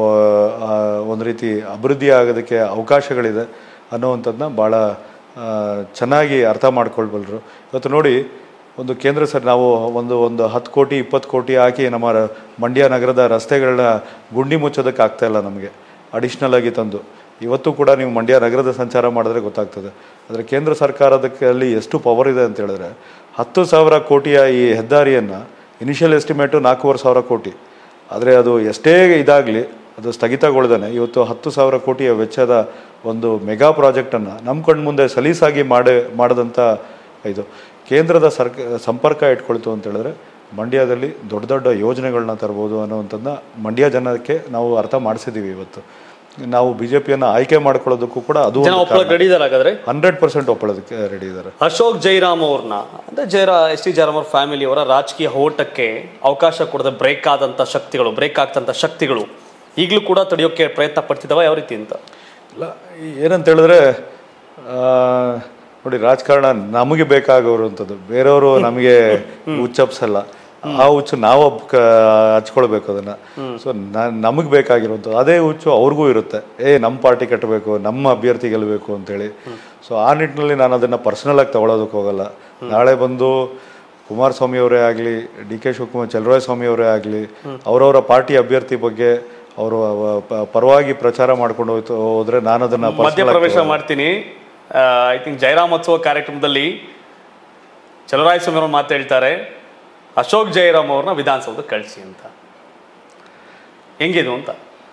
[SPEAKER 2] ಒಂದು ರೀತಿ ಅಭಿವೃದ್ಧಿ ಆಗೋದಕ್ಕೆ ಅವಕಾಶಗಳಿದೆ ಅನ್ನುವಂಥದ್ದನ್ನ ಭಾಳ ಆ, ಚೆನ್ನಾಗಿ ಅರ್ಥ ಮಾಡ್ಕೊಳ್ಬಲ್ರು ಇವತ್ತು ನೋಡಿ ಒಂದು ಕೇಂದ್ರ ಸರ್ ನಾವು ಒಂದು ಒಂದು ಹತ್ತು ಕೋಟಿ ಇಪ್ಪತ್ತು ಕೋಟಿ ಹಾಕಿ ನಮ್ಮ ರ- ಮಂಡ್ಯ ನಗರದ ರಸ್ತೆಗಳನ್ನ ಗುಂಡಿ ಮುಚ್ಚೋದಕ್ಕೆ ಆಗ್ತಾ ಇಲ್ಲ ನಮಗೆ ಅಡಿಷ್ನಲ್ ಆಗಿ ತಂದು ಇವತ್ತು ಕೂಡ ನೀವು ಮಂಡ್ಯ ನಗರದ ಸಂಚಾರ ಮಾಡಿದ್ರೆ ಗೊತ್ತಾಗ್ತದೆ ಆದರೆ ಕೇಂದ್ರ ಸರ್ಕಾರದಕ್ಕೆ ಅಲ್ಲಿ ಎಷ್ಟು ಪವರ್ ಇದೆ ಅಂತ ಹೇಳಿದ್ರೆ ಹತ್ತು ಸಾವಿರ ಕೋಟಿಯ ಈ ಹೆದ್ದಾರಿಯನ್ನು ಇನಿಷಿಯಲ್ ಎಸ್ಟಿಮೇಟು ನಾಲ್ಕೂವರೆ ಸಾವಿರ ಕೋಟಿ ಆದರೆ ಅದು ಎಷ್ಟೇ ಇದಾಗಲಿ ಅದು ಸ್ಥಗಿತಗೊಳ್ದೇನೆ ಇವತ್ತು ಹತ್ತು ಸಾವಿರ ಕೋಟಿಯ ವೆಚ್ಚದ ಒಂದು ಮೆಗಾ ಪ್ರಾಜೆಕ್ಟನ್ನು ನಮ್ಮ ಕಣ್ಣು ಮುಂದೆ ಸಲೀಸಾಗಿ ಮಾಡಿ ಮಾಡಿದಂಥ ಇದು ಕೇಂದ್ರದ ಸರ್ಕ ಸಂಪರ್ಕ ಇಟ್ಕೊಳ್ತು ಅಂತ ಹೇಳಿದ್ರೆ ಮಂಡ್ಯದಲ್ಲಿ ದೊಡ್ಡ ದೊಡ್ಡ ಯೋಜನೆಗಳನ್ನ ತರ್ಬೋದು ಅನ್ನೋವಂಥದ್ದನ್ನ ಮಂಡ್ಯ ಜನಕ್ಕೆ ನಾವು ಅರ್ಥ ಮಾಡಿಸಿದ್ದೀವಿ ಇವತ್ತು ನಾವು ಬಿ ಜೆ ಪಿಯನ್ನು ಆಯ್ಕೆ ಮಾಡ್ಕೊಳ್ಳೋದಕ್ಕೂ ಕೂಡ ಅದು
[SPEAKER 1] ಜನ ಒಪ್ಪಳಕ್ಕೆ ರೆಡಿ ಇದಾರೆ ಹಾಗಾದ್ರೆ
[SPEAKER 2] ಹಂಡ್ರೆಡ್ ಪರ್ಸೆಂಟ್ ಒಪ್ಪಳೋದಕ್ಕೆ ರೆಡಿ ಇದ್ದಾರೆ
[SPEAKER 1] ಅಶೋಕ್ ಜೈರಾಮ್ ಅವ್ರನ್ನ ಅಂದ್ರೆ ಜೈರಾ ಎಸ್ ಟಿ ಜೈರಾಮ್ ಅವ್ರ ಫ್ಯಾಮಿಲಿಯವರ ರಾಜಕೀಯ ಹೋಟಕ್ಕೆ ಅವಕಾಶ ಕೊಡದೆ ಬ್ರೇಕ್ ಆದಂತ ಶಕ್ತಿಗಳು ಬ್ರೇಕ್ ಆಗ್ತಂತ ಶಕ್ತಿಗಳು ಈಗಲೂ ಕೂಡ ತಡೆಯೋಕೆ ಪ್ರಯತ್ನ ಪಡ್ತಿದ್ದಾವ ಯಾವ ರೀತಿ ಅಂತ
[SPEAKER 2] ಇಲ್ಲ ಏನಂತ ಹೇಳಿದ್ರೆ ಆ, ನೋಡಿ ರಾಜಕಾರಣ ನಮಗೆ ಬೇಕಾಗಿರುವಂಥದ್ದು ಬೇರೆಯವರು ನಮಗೆ ಹುಚ್ಚಪ್ಸಲ್ಲ ಆ ಹುಚ್ಚು ನಾವು ಕ- ಹಚ್ಕೊಳ್ಬೇಕು ಅದನ್ನ ಸೊ ನಮಗೆ ಬೇಕಾಗಿರುವಂಥದ್ದು ಅದೇ ಹುಚ್ಚು ಅವ್ರಿಗೂ ಇರುತ್ತೆ ಏ ನಮ್ಮ ಪಾರ್ಟಿ ಕಟ್ಟಬೇಕು ನಮ್ಮ ಅಭ್ಯರ್ಥಿ ಗೆಲ್ಲಬೇಕು ಅಂತೇಳಿ ಸೊ ಆ ನಿಟ್ಟಿನಲ್ಲಿ ನಾನು ಅದನ್ನು ಪರ್ಸನಲ್ ಆಗಿ ತಗೊಳ್ಳೋದಕ್ಕೆ ಹೋಗಲ್ಲ ನಾಳೆ ಬಂದು ಕುಮಾರಸ್ವಾಮಿ ಅವರೇ ಆಗಲಿ ಡಿ ಕೆ ಶಿವಕುಮಾರ್ ಚಲರಾಯ ಸ್ವಾಮಿ ಅವರೇ ಆಗಲಿ ಅವರವರ ಪಾರ್ಟಿ ಅಭ್ಯರ್ಥಿ ಬಗ್ಗೆ ಅವರು ಪರವಾಗಿ ಪ್ರಚಾರ ಮಾಡ್ಕೊಂಡು ಹೋಯ್ತು ಹೋದ್ರೆ ನಾನು ಅದನ್ನ personal ಆಗಿ
[SPEAKER 1] ಮಧ್ಯಪ್ರವೇಶ ಮಾಡ್ತೀನಿ ಐ ಥಿಂಕ್ ಜಯರಾಮೋತ್ಸವ ಕಾರ್ಯಕ್ರಮದಲ್ಲಿ ಚಲರಾಯಸ್ವಾಮಿ ಅವರು ಮಾತು ಹೇಳ್ತಾರೆ ಅಶೋಕ್ ಜಯರಾಮ್ ಅವ್ರನ್ನ ವಿಧಾನಸೌಧಕ್ಕೆ ಕಳಿಸಿ ಅಂತ ಹೆಂಗಿದು ಅಂತ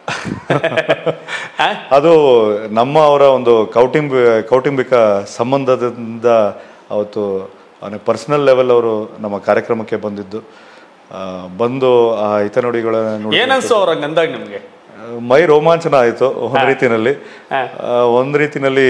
[SPEAKER 1] ಆ?
[SPEAKER 2] ಅದು ನಮ್ಮ ಅವರ ಒಂದು ಕೌಟುಂಬ ಕೌಟುಂಬಿಕ ಸಂಬಂಧದಿಂದ ಅವತ್ತು ಪರ್ಸನಲ್ ಲೆವೆಲ್ ಅವರು ನಮ್ಮ ಕಾರ್ಯಕ್ರಮಕ್ಕೆ ಬಂದಿದ್ದು ಆ, ಬಂದು ಆ ಹಿತನುಡಿಗಳನ್ನ ನೋಡಿ
[SPEAKER 1] ಏನನ್ಸು ಅವ್ರ ಹಂಗಂದಾಗ ನಿಮ್ಗೆ
[SPEAKER 2] ಮೈ ರೋಮಾಂಚನ ಆಯಿತು ಒಂದು ರೀತಿನಲ್ಲಿ ಆ, ಒಂದು ರೀತಿನಲ್ಲಿ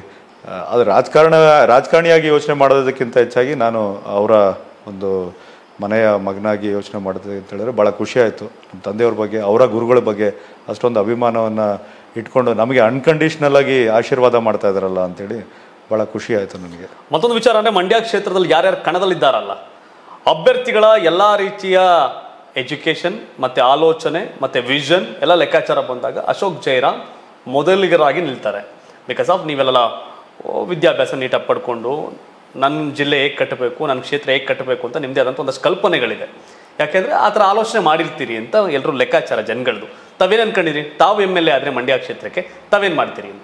[SPEAKER 2] ಆ, ಅದು ರಾಜಕಾರಣ ರಾಜಕಾರಣಿಯಾಗಿ ಯೋಚನೆ ಮಾಡೋದಕ್ಕಿಂತ ಹೆಚ್ಚಾಗಿ ನಾನು ಅವರ ಒಂದು ಮನೆಯ ಮಗನಾಗಿ ಯೋಚನೆ ಮಾಡಿದೆ ಅಂತ ಹೇಳಿದ್ರೆ ಭಾಳ ಖುಷಿ ಆಯಿತು ನಮ್ಮ ತಂದೆಯವ್ರ ಬಗ್ಗೆ ಅವರ ಗುರುಗಳ ಬಗ್ಗೆ ಅಷ್ಟೊಂದು ಅಭಿಮಾನವನ್ನು ಇಟ್ಕೊಂಡು ನಮಗೆ ಅನ್ಕಂಡೀಷ್ನಲ್ ಆಗಿ ಆಶೀರ್ವಾದ ಮಾಡ್ತಾ ಇದ್ದಾರಲ್ಲ ಅಂತೇಳಿ ಭಾಳ ಖುಷಿ ಆಯಿತು ನನಗೆ
[SPEAKER 1] ಮತ್ತೊಂದು ವಿಚಾರ ಅಂದ್ರೆ ಮಂಡ್ಯ ಕ್ಷೇತ್ರದಲ್ಲಿ ಯಾರ್ಯಾರು ಕಣದಲ್ಲಿದ್ದಾರಲ್ಲ ಅಭ್ಯರ್ಥಿಗಳ ಎಲ್ಲಾ ರೀತಿಯ ಎಜುಕೇಶನ್ ಮತ್ತೆ ಆಲೋಚನೆ ಮತ್ತೆ ವಿಷನ್ ಎಲ್ಲ ಲೆಕ್ಕಾಚಾರ ಬಂದಾಗ ಅಶೋಕ್ ಜೈರಾಮ್ ಮೊದಲಿಗರಾಗಿ ನಿಲ್ತಾರೆ ಬಿಕಾಸ್ ಆಫ್ ನೀವೆಲ್ಲ ಓ, ವಿದ್ಯಾಭ್ಯಾಸ ನೀಟಾಗಿ ಪಡ್ಕೊಂಡು ನನ್ನ ಜಿಲ್ಲೆ ಹೇಗೆ ಕಟ್ಟಬೇಕು ನನ್ನ ಕ್ಷೇತ್ರ ಹೇಗೆ ಕಟ್ಟಬೇಕು ಅಂತ ನಿಮ್ಮದೇ ಆದಂಥ ಒಂದಷ್ಟು ಕಲ್ಪನೆಗಳಿದೆ ಯಾಕೆಂದ್ರೆ ಆ ಥರ ಆಲೋಚನೆ ಮಾಡಿರ್ತೀರಿ ಅಂತ ಎಲ್ಲರೂ ಲೆಕ್ಕಾಚಾರ ಜನಗಳದು ತಾವೇನು ಅನ್ಕೊಂಡಿರಿ ತಾವು ಎಮ್ ಎಲ್ ಎ ಆದರೆ ಮಂಡ್ಯ ಕ್ಷೇತ್ರಕ್ಕೆ ತಾವೇನು ಮಾಡ್ತೀರಿ ಅಂತ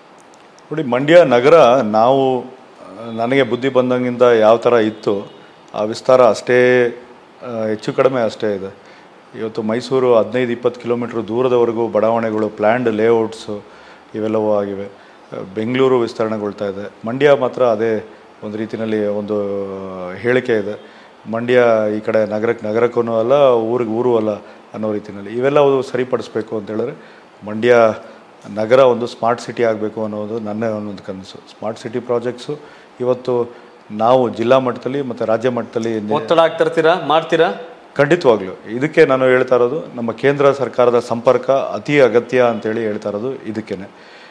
[SPEAKER 2] ನೋಡಿ ಮಂಡ್ಯ ನಗರ ನಾವು ಆ, ನನಗೆ ಬುದ್ಧಿ ಬಂದಂಗಿಂದ ಯಾವ ಥರ ಇತ್ತು ಆ ವಿಸ್ತಾರ ಅಷ್ಟೇ ಆ, ಹೆಚ್ಚು ಕಡಿಮೆ ಅಷ್ಟೇ ಇದೆ ಇವತ್ತು ಮೈಸೂರು ಹದಿನೈದು ಇಪ್ಪತ್ತು ಕಿಲೋಮೀಟ್ರ್ ದೂರದವರೆಗೂ ಬಡಾವಣೆಗಳು ಪ್ಲ್ಯಾಂಡ್ ಲೇಔಟ್ಸು ಇವೆಲ್ಲವೂ ಆಗಿವೆ ಆ, ಬೆಂಗಳೂರು ವಿಸ್ತರಣೆಗೊಳ್ತಾ ಇದೆ ಮಂಡ್ಯ ಮಾತ್ರ ಅದೇ ಒಂದು ರೀತಿಯಲ್ಲಿ ಒಂದು ಹೇಳಿಕೆ ಇದೆ ಮಂಡ್ಯ ಈ ಕಡೆ ನಗರಕ್ಕೆ ನಗರಕ್ಕೂ ಅಲ್ಲ ಊರಿಗೆ ಊರು ಅಲ್ಲ ಅನ್ನೋ ರೀತಿಯಲ್ಲಿ ಇವೆಲ್ಲ ಅದು ಸರಿಪಡಿಸ್ಬೇಕು ಅಂತ ಹೇಳಿದ್ರೆ ಮಂಡ್ಯ ನಗರ ಒಂದು ಸ್ಮಾರ್ಟ್ ಸಿಟಿ ಆಗಬೇಕು ಅನ್ನೋದು ನನ್ನ ಒಂದು ಕನಸು ಸ್ಮಾರ್ಟ್ ಸಿಟಿ ಪ್ರಾಜೆಕ್ಟ್ಸು ಇವತ್ತು ನಾವು ಜಿಲ್ಲಾ ಮಟ್ಟದಲ್ಲಿ ಮತ್ತು ರಾಜ್ಯ ಮಟ್ಟದಲ್ಲಿ ನೆ-
[SPEAKER 1] ಒತ್ತಡ ಆಗ್ತಿರ್ತೀರಾ ಮಾಡ್ತೀರಾ
[SPEAKER 2] ಖಂಡಿತವಾಗ್ಲೂ ಇದಕ್ಕೆ ನಾನು ಹೇಳ್ತಾ ಇರೋದು ನಮ್ಮ ಕೇಂದ್ರ ಸರ್ಕಾರದ ಸಂಪರ್ಕ ಅತಿ ಅಗತ್ಯ ಅಂತೇಳಿ ಹೇಳ್ತಾ ಇರೋದು ಇದಕ್ಕೇನೆ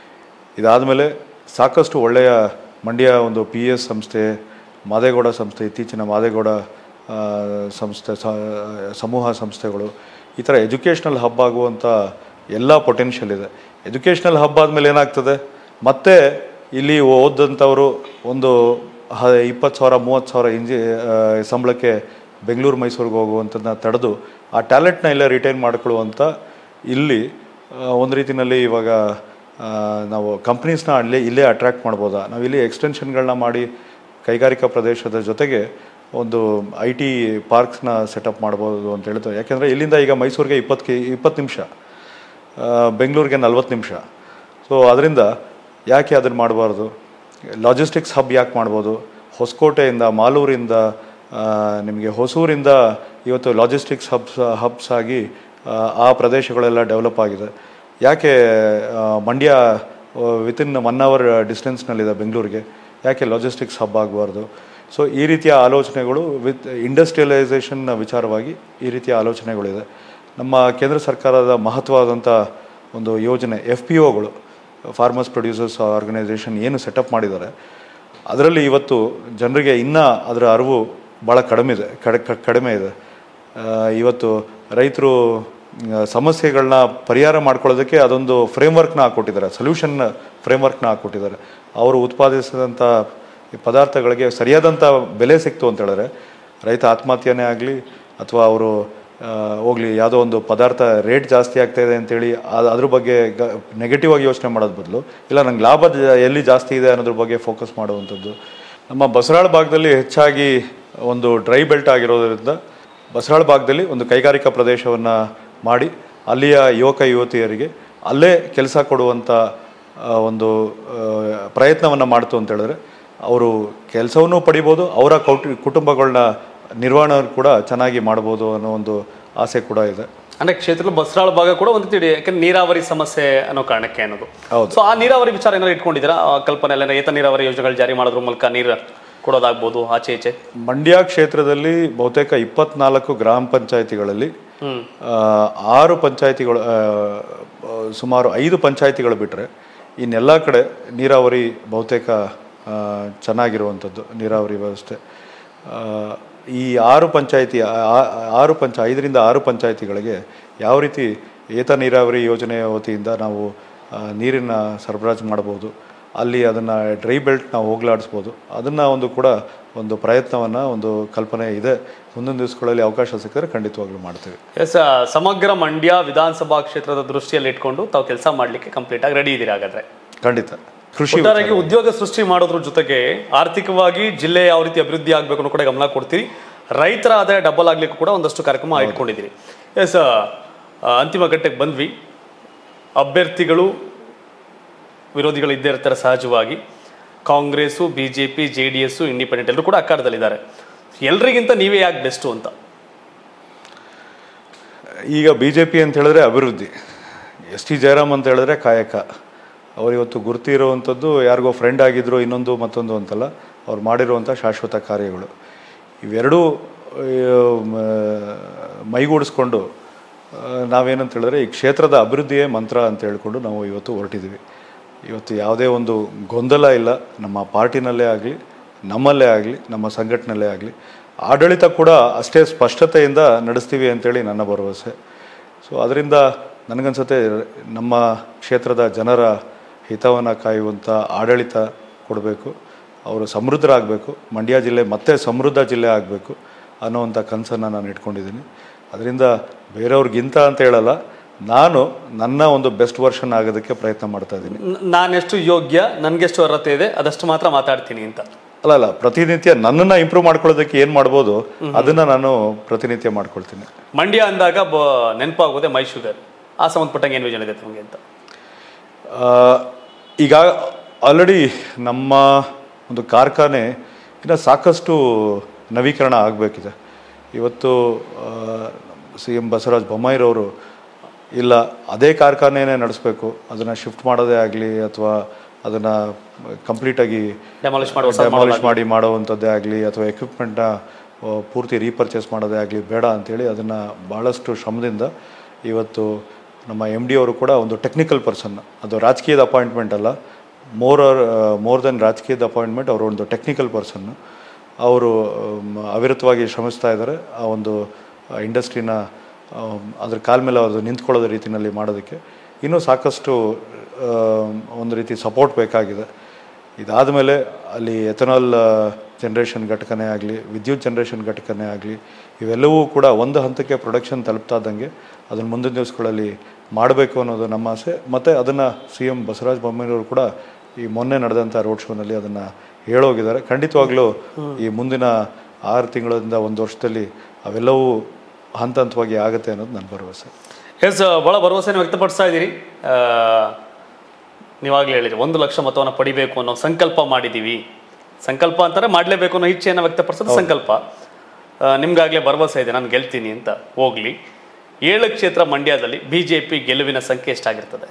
[SPEAKER 2] ಇದಾದಮೇಲೆ ಸಾಕಷ್ಟು ಒಳ್ಳೆಯ ಮಂಡ್ಯ ಒಂದು ಪಿ ಎಸ್ ಸಂಸ್ಥೆ ಮಾದೇಗೌಡ ಸಂಸ್ಥೆ ಇತ್ತೀಚಿನ ಮಾದೇಗೌಡ ಆ, ಸಂಸ್ಥೆ ಸ- ಸಮೂಹ ಸಂಸ್ಥೆಗಳು ಈ ಥರ ಎಜುಕೇಷ್ನಲ್ ಹಬ್ ಆಗುವಂಥ ಎಲ್ಲ ಪೊಟೆನ್ಷಿಯಲ್ ಇದೆ ಎಜುಕೇಷ್ನಲ್ ಹಬ್ ಆದಮೇಲೆ ಏನಾಗ್ತದೆ ಮತ್ತೆ ಇಲ್ಲಿ ಓದಂಥವರು ಒಂದು ಹ ಇಪ್ಪತ್ತು ಸಾವಿರ ಮೂವತ್ತು ಸಾವಿರ ಇಂಜಿ ಆ, ಸಂಬಳಕ್ಕೆ ಬೆಂಗಳೂರು ಮೈಸೂರಿಗೆ ಹೋಗುವಂಥದ್ದನ್ನ ತಡೆದು ಆ ಟ್ಯಾಲೆಂಟ್ನ ಎಲ್ಲ ರಿಟೈನ್ ಮಾಡ್ಕೊಳ್ಳುವಂಥ ಇಲ್ಲಿ ಆ, ಒಂದು ರೀತಿಯಲ್ಲಿ ಇವಾಗ ಆ, ನಾವು ಕಂಪ್ನೀಸ್ನ ಅಲ್ಲೇ ಇಲ್ಲೇ ಅಟ್ರ್ಯಾಕ್ಟ್ ಮಾಡ್ಬೋದಾ ನಾವು ಇಲ್ಲಿ ಎಕ್ಸ್ಟೆನ್ಷನ್ಗಳನ್ನ ಮಾಡಿ ಕೈಗಾರಿಕಾ ಪ್ರದೇಶದ ಜೊತೆಗೆ ಒಂದು ಐ ಟಿ ಪಾರ್ಕ್ಸ್ನ ಸೆಟಪ್ ಮಾಡ್ಬೋದು ಅಂತ ಹೇಳ್ತಾರೆ ಯಾಕೆಂದರೆ ಇಲ್ಲಿಂದ ಈಗ ಮೈಸೂರಿಗೆ ಇಪ್ಪತ್ತು ಕೆ ಇಪ್ಪತ್ತು ನಿಮಿಷ ಬೆಂಗಳೂರಿಗೆ ನಲ್ವತ್ತು ನಿಮಿಷ ಸೊ ಅದರಿಂದ ಯಾಕೆ ಅದನ್ನು ಮಾಡಬಾರ್ದು ಲಾಜಿಸ್ಟಿಕ್ಸ್ ಹಬ್ ಯಾಕೆ ಮಾಡ್ಬೋದು ಹೊಸಕೋಟೆಯಿಂದ ಮಾಲೂರಿಂದ ಆ, ನಿಮಗೆ ಹೊಸೂರಿಂದ ಇವತ್ತು ಲಾಜಿಸ್ಟಿಕ್ಸ್ ಹಬ್ಸ್ ಹಬ್ಸ್ ಆಗಿ ಆ, ಆ ಪ್ರದೇಶಗಳೆಲ್ಲ ಡೆವಲಪ್ ಆಗಿದೆ ಯಾಕೆ ಆ, ಮಂಡ್ಯ ವಿತಿನ್ ಒನ್ ಅವರ್ ಡಿಸ್ಟೆನ್ಸ್ನಲ್ಲಿದೆ ಬೆಂಗಳೂರಿಗೆ ಯಾಕೆ ಲಾಜಿಸ್ಟಿಕ್ಸ್ ಹಬ್ ಆಗಬಾರ್ದು ಸೊ ಈ ರೀತಿಯ ಆಲೋಚನೆಗಳು ವಿತ್ ಇಂಡಸ್ಟ್ರಿಯಲೈಸೇಷನ್ ವಿಚಾರವಾಗಿ ಈ ರೀತಿಯ ಆಲೋಚನೆಗಳಿದೆ ನಮ್ಮ ಕೇಂದ್ರ ಸರ್ಕಾರದ ಮಹತ್ವವಾದಂಥ ಒಂದು ಯೋಜನೆ ಎಫ್ ಪಿ ಒಗಳು ಫಾರ್ಮರ್ಸ್ ಪ್ರೊಡ್ಯೂಸರ್ಸ್ ಆರ್ಗನೈಸೇಷನ್ ಏನು ಸೆಟಪ್ ಮಾಡಿದ್ದಾರೆ ಅದರಲ್ಲಿ ಇವತ್ತು ಜನರಿಗೆ ಇನ್ನೂ ಅದರ ಅರಿವು ಭಾಳ ಕಡಿಮೆ ಇದೆ ಕಡ ಕ- ಕಡಿಮೆ ಇದೆ ಆ, ಇವತ್ತು ರೈತರು ಸಮಸ್ಯೆಗಳನ್ನ ಪರಿಹಾರ ಮಾಡ್ಕೊಳ್ಳೋದಕ್ಕೆ ಅದೊಂದು ಫ್ರೇಮ್ವರ್ಕ್ನ ಹಾಕ್ಕೊಟ್ಟಿದ್ದಾರೆ ಸೊಲ್ಯೂಷನ್ ಫ್ರೇಮ್ವರ್ಕ್ನ ಹಾಕ್ಕೊಟ್ಟಿದ್ದಾರೆ ಅವರು ಉತ್ಪಾದಿಸಿದಂಥ ಈ ಪದಾರ್ಥಗಳಿಗೆ ಸರಿಯಾದಂಥ ಬೆಲೆ ಸಿಕ್ತು ಅಂತ ಹೇಳಿದ್ರೆ ರೈತ ಆತ್ಮಹತ್ಯೆನೇ ಆಗಲಿ ಅಥವಾ ಅವರು ಹೋಗಲಿ ಯಾವುದೋ ಒಂದು ಪದಾರ್ಥ ರೇಟ್ ಜಾಸ್ತಿ ಆಗ್ತಾ ಇದೆ ಅಂತೇಳಿ ಅದು ಅದ್ರ ಬಗ್ಗೆ ನೆಗೆಟಿವ್ ಆಗಿ ಯೋಚನೆ ಮಾಡೋದು ಬದಲು ಇಲ್ಲ ನಂಗೆ ಲಾಭ ಜ- ಎಲ್ಲಿ ಜಾಸ್ತಿ ಇದೆ ಅನ್ನೋದ್ರ ಬಗ್ಗೆ ಫೋಕಸ್ ಮಾಡುವಂಥದ್ದು ನಮ್ಮ ಬಸರಾಳ ಭಾಗದಲ್ಲಿ ಹೆಚ್ಚಾಗಿ ಒಂದು ಡ್ರೈ ಬೆಲ್ಟ್ ಆಗಿರೋದ್ರಿಂದ ಬಸರಾಳ ಭಾಗದಲ್ಲಿ ಒಂದು ಕೈಗಾರಿಕಾ ಪ್ರದೇಶವನ್ನು ಮಾಡಿ ಅಲ್ಲಿಯ ಯುವಕ ಯುವತಿಯರಿಗೆ ಅಲ್ಲೇ ಕೆಲಸ ಕೊಡುವಂಥ ಆ, ಒಂದು ಪ್ರಯತ್ನವನ್ನು ಮಾಡ್ತು ಅಂತ ಹೇಳಿದ್ರೆ ಅವರು ಕೆಲಸವನ್ನು ಪಡಿಬೋದು ಅವರ ಕೌಟು ಕುಟುಂಬಗಳನ್ನ ನಿರ್ವಹಣೆ ಕೂಡ ಚೆನ್ನಾಗಿ ಮಾಡ್ಬೋದು ಅನ್ನೋ ಒಂದು ಆಸೆ ಕೂಡ ಇದೆ
[SPEAKER 1] ಅಂದ್ರೆ ಕ್ಷೇತ್ರದ ಬಸರಾಳ ಭಾಗ ಕೂಡ ಒಂದು ತಿಳಿ ಯಾಕಂದ್ರೆ ನೀರಾವರಿ ಸಮಸ್ಯೆ ಅನ್ನೋ ಕಾರಣಕ್ಕೆ ಅನ್ನೋದು
[SPEAKER 2] ಹೌದು.
[SPEAKER 1] ಸೊ ಆ ನೀರಾವರಿ ವಿಚಾರ ಏನಾದ್ರು ಇಟ್ಕೊಂಡಿದ್ದೀರಾ ಆ ಕಲ್ಪನೆ ಎಲ್ಲ ಏತ ನೀರಾವರಿ ಯೋಜನೆಗಳು ಜಾರಿ ಮಾಡೋದ್ರ ಮೂಲಕ ನೀರು ಕೊಡೋದಾಗ್ಬೋದು ಆಚೆ ಈಚೆ
[SPEAKER 2] ಮಂಡ್ಯ ಕ್ಷೇತ್ರದಲ್ಲಿ ಬಹುತೇಕ ಇಪ್ಪತ್ನಾಲ್ಕು ಗ್ರಾಮ ಪಂಚಾಯಿತಿಗಳಲ್ಲಿ
[SPEAKER 1] ಹ್ಮ್
[SPEAKER 2] ಆ, ಆರು ಪಂಚಾಯಿತಿಗಳು ಆ, ಆ, ಸುಮಾರು ಐದು ಪಂಚಾಯಿತಿಗಳು ಬಿಟ್ಟರೆ ಇನ್ನೆಲ್ಲ ಕಡೆ ನೀರಾವರಿ ಬಹುತೇಕ ಆ, ಚೆನ್ನಾಗಿರುವಂಥದ್ದು ನೀರಾವರಿ ವ್ಯವಸ್ಥೆ ಆ, ಈ ಆರು ಪಂಚಾಯಿತಿ ಆ- ಆ- ಆರು ಪಂಚ ಐದರಿಂದ ಆರು ಪಂಚಾಯಿತಿಗಳಿಗೆ ಯಾವ ರೀತಿ ಏತ ನೀರಾವರಿ ಯೋಜನೆಯ ವತಿಯಿಂದ ನಾವು ಆ, ನೀರಿನ ಸರಬರಾಜು ಮಾಡ್ಬೋದು ಅಲ್ಲಿ ಅದನ್ನು ಡ್ರೈ ಬೆಲ್ಟ್ ನಾವು ಹೋಗ್ಲಾಡಿಸ್ಬೋದು ಅದನ್ನು ಒಂದು ಕೂಡ ಒಂದು ಪ್ರಯತ್ನವನ್ನು ಒಂದು ಕಲ್ಪನೆ ಇದೆ ಮುಂದಿನ ದಿವಸಗಳಲ್ಲಿ ಅವಕಾಶ ಸಿಕ್ಕಿದ್ರೆ ಖಂಡಿತವಾಗ್ಲೂ ಮಾಡ್ತೀವಿ
[SPEAKER 1] ಎಸ್ ಸಮಗ್ರ ಮಂಡ್ಯ ವಿಧಾನಸಭಾ ಕ್ಷೇತ್ರದ ದೃಷ್ಟಿಯಲ್ಲಿ ಇಟ್ಕೊಂಡು ತಾವು ಕೆಲಸ ಮಾಡ್ಲಿಕ್ಕೆ ಕಂಪ್ಲೀಟ್ ಆಗಿ ರೆಡಿ ಇದ್ದೀರಿ ಹಾಗಾದ್ರೆ
[SPEAKER 2] ಖಂಡಿತ ಕೃಷಿ
[SPEAKER 1] ಒಟ್ಟಾರೆಯಾಗಿ ಉದ್ಯೋಗ ಸೃಷ್ಟಿ ಮಾಡೋದ್ರ ಜೊತೆಗೆ ಆರ್ಥಿಕವಾಗಿ ಜಿಲ್ಲೆ ಯಾವ ರೀತಿ ಅಭಿವೃದ್ಧಿ ಆಗಬೇಕು ಅನ್ನೋ ಕೂಡ ಗಮನ ಕೊಡ್ತೀರಿ ರೈತರ ಆದಾಯ ಡಬಲ್ ಆಗ್ಲಿಕ್ಕೂ ಕೂಡ ಒಂದಷ್ಟು ಕಾರ್ಯಕ್ರಮ ಇಟ್ಕೊಂಡಿದ್ದೀರಿ ಎಸ್ ಅಂತಿಮ ಘಟ್ಟಕ್ಕೆ ಬಂದ್ವಿ ಅಭ್ಯರ್ಥಿಗಳು ವಿರೋಧಿಗಳು ಇದ್ದೇ ಇರ್ತಾರೆ ಸಹಜವಾಗಿ Congress B J P J D S independent ಎಲ್ಲರೂ ಕೂಡ ಅಖಾಡದಲ್ಲಿದ್ದಾರೆ ಎಲ್ರಿಗಿಂತ ನೀವೇ ಯಾಕೆ ಬೆಸ್ಟು ಅಂತ
[SPEAKER 2] ಈಗ ಬಿ ಜೆ ಪಿ ಅಂತ ಹೇಳಿದ್ರೆ ಅಭಿವೃದ್ಧಿ ಎಸ್ ಟಿ ಜಯರಾಮ್ ಅಂತ ಹೇಳಿದ್ರೆ ಕಾಯಕ ಅವ್ರು ಇವತ್ತು ಗುರ್ತಿರುವಂಥದ್ದು ಯಾರಿಗೋ ಫ್ರೆಂಡ್ ಆಗಿದ್ರು ಇನ್ನೊಂದು ಮತ್ತೊಂದು ಅಂತಲ್ಲ ಅವ್ರು ಮಾಡಿರುವಂಥ ಶಾಶ್ವತ ಕಾರ್ಯಗಳು ಇವೆರಡೂ ಆ, ಮ- ಮೈಗೂಡಿಸ್ಕೊಂಡು ಆ, ನಾವೇನಂತ ಹೇಳಿದ್ರೆ ಈ ಕ್ಷೇತ್ರದ ಅಭಿವೃದ್ಧಿಯೇ ಮಂತ್ರ ಅಂತ ಹೇಳ್ಕೊಂಡು ನಾವು ಇವತ್ತು ಹೊರಟಿದ್ದೀವಿ ಇವತ್ತು ಯಾವುದೇ ಒಂದು ಗೊಂದಲ ಇಲ್ಲ ನಮ್ಮ ಪಾರ್ಟಿನಲ್ಲೇ ಆಗಲಿ ನಮ್ಮಲ್ಲೇ ಆಗಲಿ ನಮ್ಮ ಸಂಘಟನೆಯಲ್ಲೇ ಆಗಲಿ ಆಡಳಿತ ಕೂಡ ಅಷ್ಟೇ ಸ್ಪಷ್ಟತೆಯಿಂದ ನಡೆಸ್ತೀವಿ ಅಂತೇಳಿ ನನ್ನ ಭರವಸೆ ಸೊ ಅದರಿಂದ ನನಗನ್ಸುತ್ತೆ ನಮ್ಮ ಕ್ಷೇತ್ರದ ಜನರ ಹಿತವನ್ನು ಕಾಯುವಂಥ ಆಡಳಿತ ಕೊಡಬೇಕು ಅವರು ಸಮೃದ್ಧರಾಗಬೇಕು ಮಂಡ್ಯ ಜಿಲ್ಲೆ ಮತ್ತೆ ಸಮೃದ್ಧ ಜಿಲ್ಲೆ ಆಗಬೇಕು ಅನ್ನೋವಂಥ ಕನಸನ್ನು ನಾನು ಇಟ್ಕೊಂಡಿದ್ದೀನಿ ಅದರಿಂದ ಬೇರೆಯವ್ರಿಗಿಂತ ಅಂತ ಹೇಳಲ್ಲ ನಾನು ನನ್ನ ಒಂದು ಬೆಸ್ಟ್ ವರ್ಷನ್ ಆಗೋದಕ್ಕೆ ಪ್ರಯತ್ನ ಮಾಡ್ತಾ ಇದ್ದೀನಿ
[SPEAKER 1] ನ- ನಾನೆಷ್ಟು ಯೋಗ್ಯ ನನಗೆಷ್ಟು ಅರ್ಹತೆ ಇದೆ ಅದಷ್ಟು ಮಾತ್ರ ಮಾತಾಡ್ತೀನಿ ಅಂತ
[SPEAKER 2] ಅಲ್ಲ ಅಲ್ಲ ಪ್ರತಿನಿತ್ಯ ನನ್ನನ್ನು ಇಂಪ್ರೂವ್ ಮಾಡ್ಕೊಳ್ಳೋದಕ್ಕೆ ಏನು ಮಾಡ್ಬೋದು ಅದನ್ನು ನಾನು ಪ್ರತಿನಿತ್ಯ ಮಾಡ್ಕೊಳ್ತೀನಿ
[SPEAKER 1] ಮಂಡ್ಯ ಅಂದಾಗ ಬ ನೆನಪಾಗೋದೆ ಮೈ ಶುಗರ್ ಆ ಸಂಬಂಧಪಟ್ಟಂಗೆ ಏನು ಯೋಜನೆ ಇದೆ ತಮಗೆ ಅಂತ
[SPEAKER 2] ಆ, ಈಗ ಆಲ್ರೆಡಿ ನಮ್ಮ ಒಂದು ಕಾರ್ಖಾನೆ ಇನ್ನು ಸಾಕಷ್ಟು ನವೀಕರಣ ಆಗಬೇಕಿದೆ ಇವತ್ತು ಸಿ ಎಂ ಬಸವರಾಜ ಬೊಮ್ಮಾಯಿರವರು ಇಲ್ಲ ಅದೇ ಕಾರ್ಖಾನೆನೇ ನಡೆಸಬೇಕು ಅದನ್ನು ಶಿಫ್ಟ್ ಮಾಡೋದೇ ಆಗಲಿ ಅಥವಾ ಅದನ್ನು ಕಂಪ್ಲೀಟಾಗಿ
[SPEAKER 1] ಡೆಮಾಲಿಷ್ ಮಾಡುವ
[SPEAKER 2] ಡೆಮಾಲಿಷ್ ಮಾಡಿ ಮಾಡುವಂಥದ್ದೇ ಆಗಲಿ ಅಥವಾ ಎಕ್ವಿಪ್ಮೆಂಟ್ನ ಪೂರ್ತಿ ರೀಪರ್ಚೇಸ್ ಮಾಡೋದೇ ಆಗಲಿ ಬೇಡ ಅಂತೇಳಿ ಅದನ್ನು ಭಾಳಷ್ಟು ಶ್ರಮದಿಂದ ಇವತ್ತು ನಮ್ಮ ಎಮ್ ಡಿ ಅವರು ಕೂಡ ಒಂದು ಟೆಕ್ನಿಕಲ್ ಪರ್ಸನ್ ಅದು ರಾಜಕೀಯದ ಅಪಾಯಿಂಟ್ಮೆಂಟ್ ಅಲ್ಲ ಮೋರ್ ಆರ್ ಮೋರ್ ದೆನ್ ರಾಜಕೀಯದ ಅಪಾಯಿಂಟ್ಮೆಂಟ್ ಅವರು ಒಂದು ಟೆಕ್ನಿಕಲ್ ಪರ್ಸನ್ನು ಅವರು ಮ್, ಅವಿರತವಾಗಿ ಶ್ರಮಿಸ್ತಾ ಇದ್ದಾರೆ ಆ ಒಂದು ಇಂಡಸ್ಟ್ರಿನ ಅದ್ರ ಕಾಲ ಮೇಲೆ ಅದು ನಿಂತ್ಕೊಳ್ಳೋದ ರೀತಿಯಲ್ಲಿ ಮಾಡೋದಕ್ಕೆ ಇನ್ನೂ ಸಾಕಷ್ಟು ಆ, ಒಂದು ರೀತಿ ಸಪೋರ್ಟ್ ಬೇಕಾಗಿದೆ ಇದಾದ ಮೇಲೆ ಅಲ್ಲಿ ಎಥನಾಲ್ ಜನ್ರೇಷನ್ ಘಟಕನೇ ಆಗಲಿ ವಿದ್ಯುತ್ ಜನ್ರೇಷನ್ ಘಟಕನೇ ಆಗಲಿ ಇವೆಲ್ಲವೂ ಕೂಡ ಒಂದು ಹಂತಕ್ಕೆ ಪ್ರೊಡಕ್ಷನ್ ತಲುಪ್ತಾ ಇದ್ದಂಗೆ ಅದನ್ನು ಮುಂದಿನ ದಿವಸಗಳಲ್ಲಿ ಮಾಡಬೇಕು ಅನ್ನೋದು ನಮ್ಮ ಆಸೆ ಮತ್ತು ಅದನ್ನು ಸಿ ಎಂ ಬಸವರಾಜ ಬೊಮ್ಮಾಯಿಯವರು ಕೂಡ ಈ ಮೊನ್ನೆ ನಡೆದಂಥ ರೋಡ್ ಶೋನಲ್ಲಿ ಅದನ್ನು ಹೇಳೋಗಿದ್ದಾರೆ ಖಂಡಿತವಾಗ್ಲೂ ಈ ಮುಂದಿನ ಆರು ತಿಂಗಳಿಂದ ಒಂದು ವರ್ಷದಲ್ಲಿ ಅವೆಲ್ಲವೂ ಹಂತ ಹಂತವಾಗಿ ಆಗುತ್ತೆ ಅನ್ನೋದು ನನ್ನ ಭರವಸೆ
[SPEAKER 1] ಎಸ್ ಭಾಳ ಭರವಸೆನ ವ್ಯಕ್ತಪಡಿಸ್ತಾ ಇದ್ದೀರಿ ಆ, ನೀವಾಗಲೇ ಹೇಳಿರಿ ಒಂದು ಲಕ್ಷ ಮತವನ್ನು ಪಡಿಬೇಕು ಅನ್ನೋ ಸಂಕಲ್ಪ ಮಾಡಿದ್ದೀವಿ ಸಂಕಲ್ಪ ಅಂತಾರೆ ಮಾಡಲೇಬೇಕು ಅನ್ನೋ ಇಚ್ಛೆಯನ್ನು ವ್ಯಕ್ತಪಡಿಸೋದು ಸಂಕಲ್ಪ ಆ, ನಿಮ್ಗಾಗ್ಲೇ ಭರವಸೆ ಇದೆ ನಾನು ಗೆಲ್ತೀನಿ ಅಂತ ಹೋಗ್ಲಿ ಏಳು ಕ್ಷೇತ್ರ ಮಂಡ್ಯದಲ್ಲಿ ಬಿ ಜೆ ಪಿ ಗೆಲುವಿನ ಸಂಖ್ಯೆ ಎಷ್ಟಾಗಿರ್ತದೆ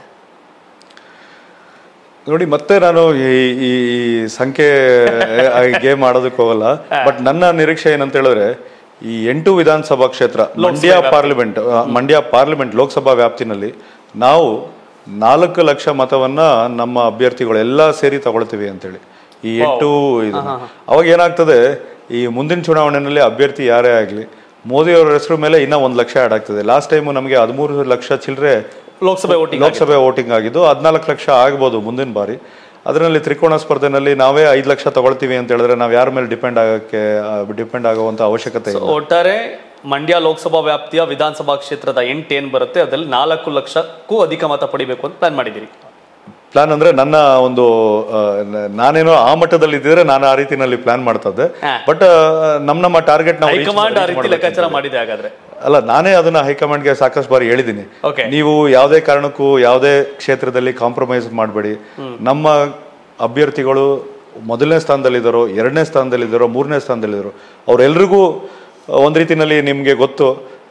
[SPEAKER 2] ನೋಡಿ ಮತ್ತೆ ನಾನು ಈ ಈ ಈ ಸಂಖ್ಯೆ ಗೇಮ್ ಆಡೋದಕ್ಕೆ ಹೋಗಲ್ಲ ಬಟ್ ನನ್ನ ನಿರೀಕ್ಷೆ ಏನಂತ ಹೇಳಿದ್ರೆ ಈ ಎಂಟು ವಿಧಾನಸಭಾ ಕ್ಷೇತ್ರ ಮಂಡ್ಯ ಪಾರ್ಲಿಮೆಂಟ್ ಆ, ಮಂಡ್ಯ ಪಾರ್ಲಿಮೆಂಟ್ ಲೋಕಸಭಾ ವ್ಯಾಪ್ತಿನಲ್ಲಿ ನಾವು ನಾಲ್ಕು ಲಕ್ಷ ಮತವನ್ನ ನಮ್ಮ ಅಭ್ಯರ್ಥಿಗಳು ಎಲ್ಲ ಸೇರಿ ತಗೊಳ್ತೀವಿ ಅಂತೇಳಿ ಈ ಎಂಟು ಇದು ಅವಾಗ ಏನಾಗ್ತದೆ ಈ ಮುಂದಿನ ಚುನಾವಣೆಯಲ್ಲಿ ಅಭ್ಯರ್ಥಿ ಯಾರೇ ಆಗಲಿ ಮೋದಿ ಅವರ ಹೆಸರು ಮೇಲೆ ಇನ್ನೂ ಒಂದು ಲಕ್ಷ ಆಡ್ ಆಗ್ತದೆ ಲಾಸ್ಟ್ ಟೈಮು ನಮಗೆ ಹದಿಮೂರು ಲಕ್ಷ ಚಿಲ್ಲರೆ
[SPEAKER 1] ಲೋಕಸಭೆ ಓಟಿಂಗ್
[SPEAKER 2] ಲೋಕಸಭೆ ವೋಟಿಂಗ್ ಆಗಿದ್ದು ಹದಿನಾಲ್ಕು ಲಕ್ಷ ಆಗ್ಬೋದು ಮುಂದಿನ ಬಾರಿ ಅದರಲ್ಲಿ ತ್ರಿಕೋಣ ಸ್ಪರ್ಧೆನಲ್ಲಿ ನಾವೇ ಐದು ಲಕ್ಷ ತಗೊಳ್ತೀವಿ ಅಂತ ಹೇಳಿದ್ರೆ ನಾವು ಯಾರ ಮೇಲೆ ಡಿಪೆಂಡ್ ಆಗಕ್ಕೆ ಡಿಪೆಂಡ್ ಆಗುವಂತ ಅವಶ್ಯಕತೆ ಇಲ್ಲ
[SPEAKER 1] ಒಟ್ಟಾರೆ ಮಂಡ್ಯ ಲೋಕಸಭಾ ವ್ಯಾಪ್ತಿಯ ವಿಧಾನಸಭಾ ಕ್ಷೇತ್ರದ ಎಂಟು ಏನು ಬರುತ್ತೆ ಅದರಲ್ಲಿ ನಾಲ್ಕು ಲಕ್ಷಕ್ಕೂ ಅಧಿಕ ಮತ ಪಡಿಬೇಕು ಅಂತ ಪ್ಲಾನ್ ಮಾಡಿದ್ದೀರಿ
[SPEAKER 2] ಪ್ಲಾನ್ ಅಂದ್ರೆ ನನ್ನ ಒಂದು ಆ, ನ- ನಾನೇನೋ ಆ ಮಟ್ಟದಲ್ಲಿ ಇದ್ದಿದ್ರೆ ನಾನು ಆ ರೀತಿನಲ್ಲಿ ಪ್ಲಾನ್ ಮಾಡ್ತಾ ಇದ್ದೆ
[SPEAKER 1] ಹಾ.
[SPEAKER 2] ಬಟ್ ನಮ್ಮ ನಮ್ಮ ಟಾರ್ಗೆಟ್ ನಾವು reach-
[SPEAKER 1] ಹೈಕಮಾಂಡ್ ಆ
[SPEAKER 2] reach
[SPEAKER 1] ರೀತಿ
[SPEAKER 2] ಮಾಡ್ಬೇಕು.
[SPEAKER 1] ಲೆಕ್ಕಾಚಾರ ಮಾಡಿದೆ ಹಾಗಾದ್ರೆ
[SPEAKER 2] ಅಲ್ಲ ನಾನೇ ಅದನ್ನ ಹೈಕಮಾಂಡ್ಗೆ ಸಾಕಷ್ಟು ಬಾರಿ ಹೇಳಿದ್ದೀನಿ
[SPEAKER 1] Okay.
[SPEAKER 2] ನೀವು ಯಾವುದೇ ಕಾರಣಕ್ಕೂ ಯಾವುದೇ ಕ್ಷೇತ್ರದಲ್ಲಿ ಕಾಂಪ್ರಮೈಸ್ ಮಾಡಬೇಡಿ ನಮ್ಮ ಅಭ್ಯರ್ಥಿಗಳು ಮೊದಲನೇ ಸ್ಥಾನದಲ್ಲಿದ್ದಾರೋ ಎರಡನೇ ಸ್ಥಾನದಲ್ಲಿದ್ದಾರೋ ಮೂರನೇ ಸ್ಥಾನದಲ್ಲಿದ್ದಾರೋ ಅವರೆಲ್ರಿಗೂ ಒಂದು ರೀತಿನಲ್ಲಿ ನಿಮಗೆ ಗೊತ್ತು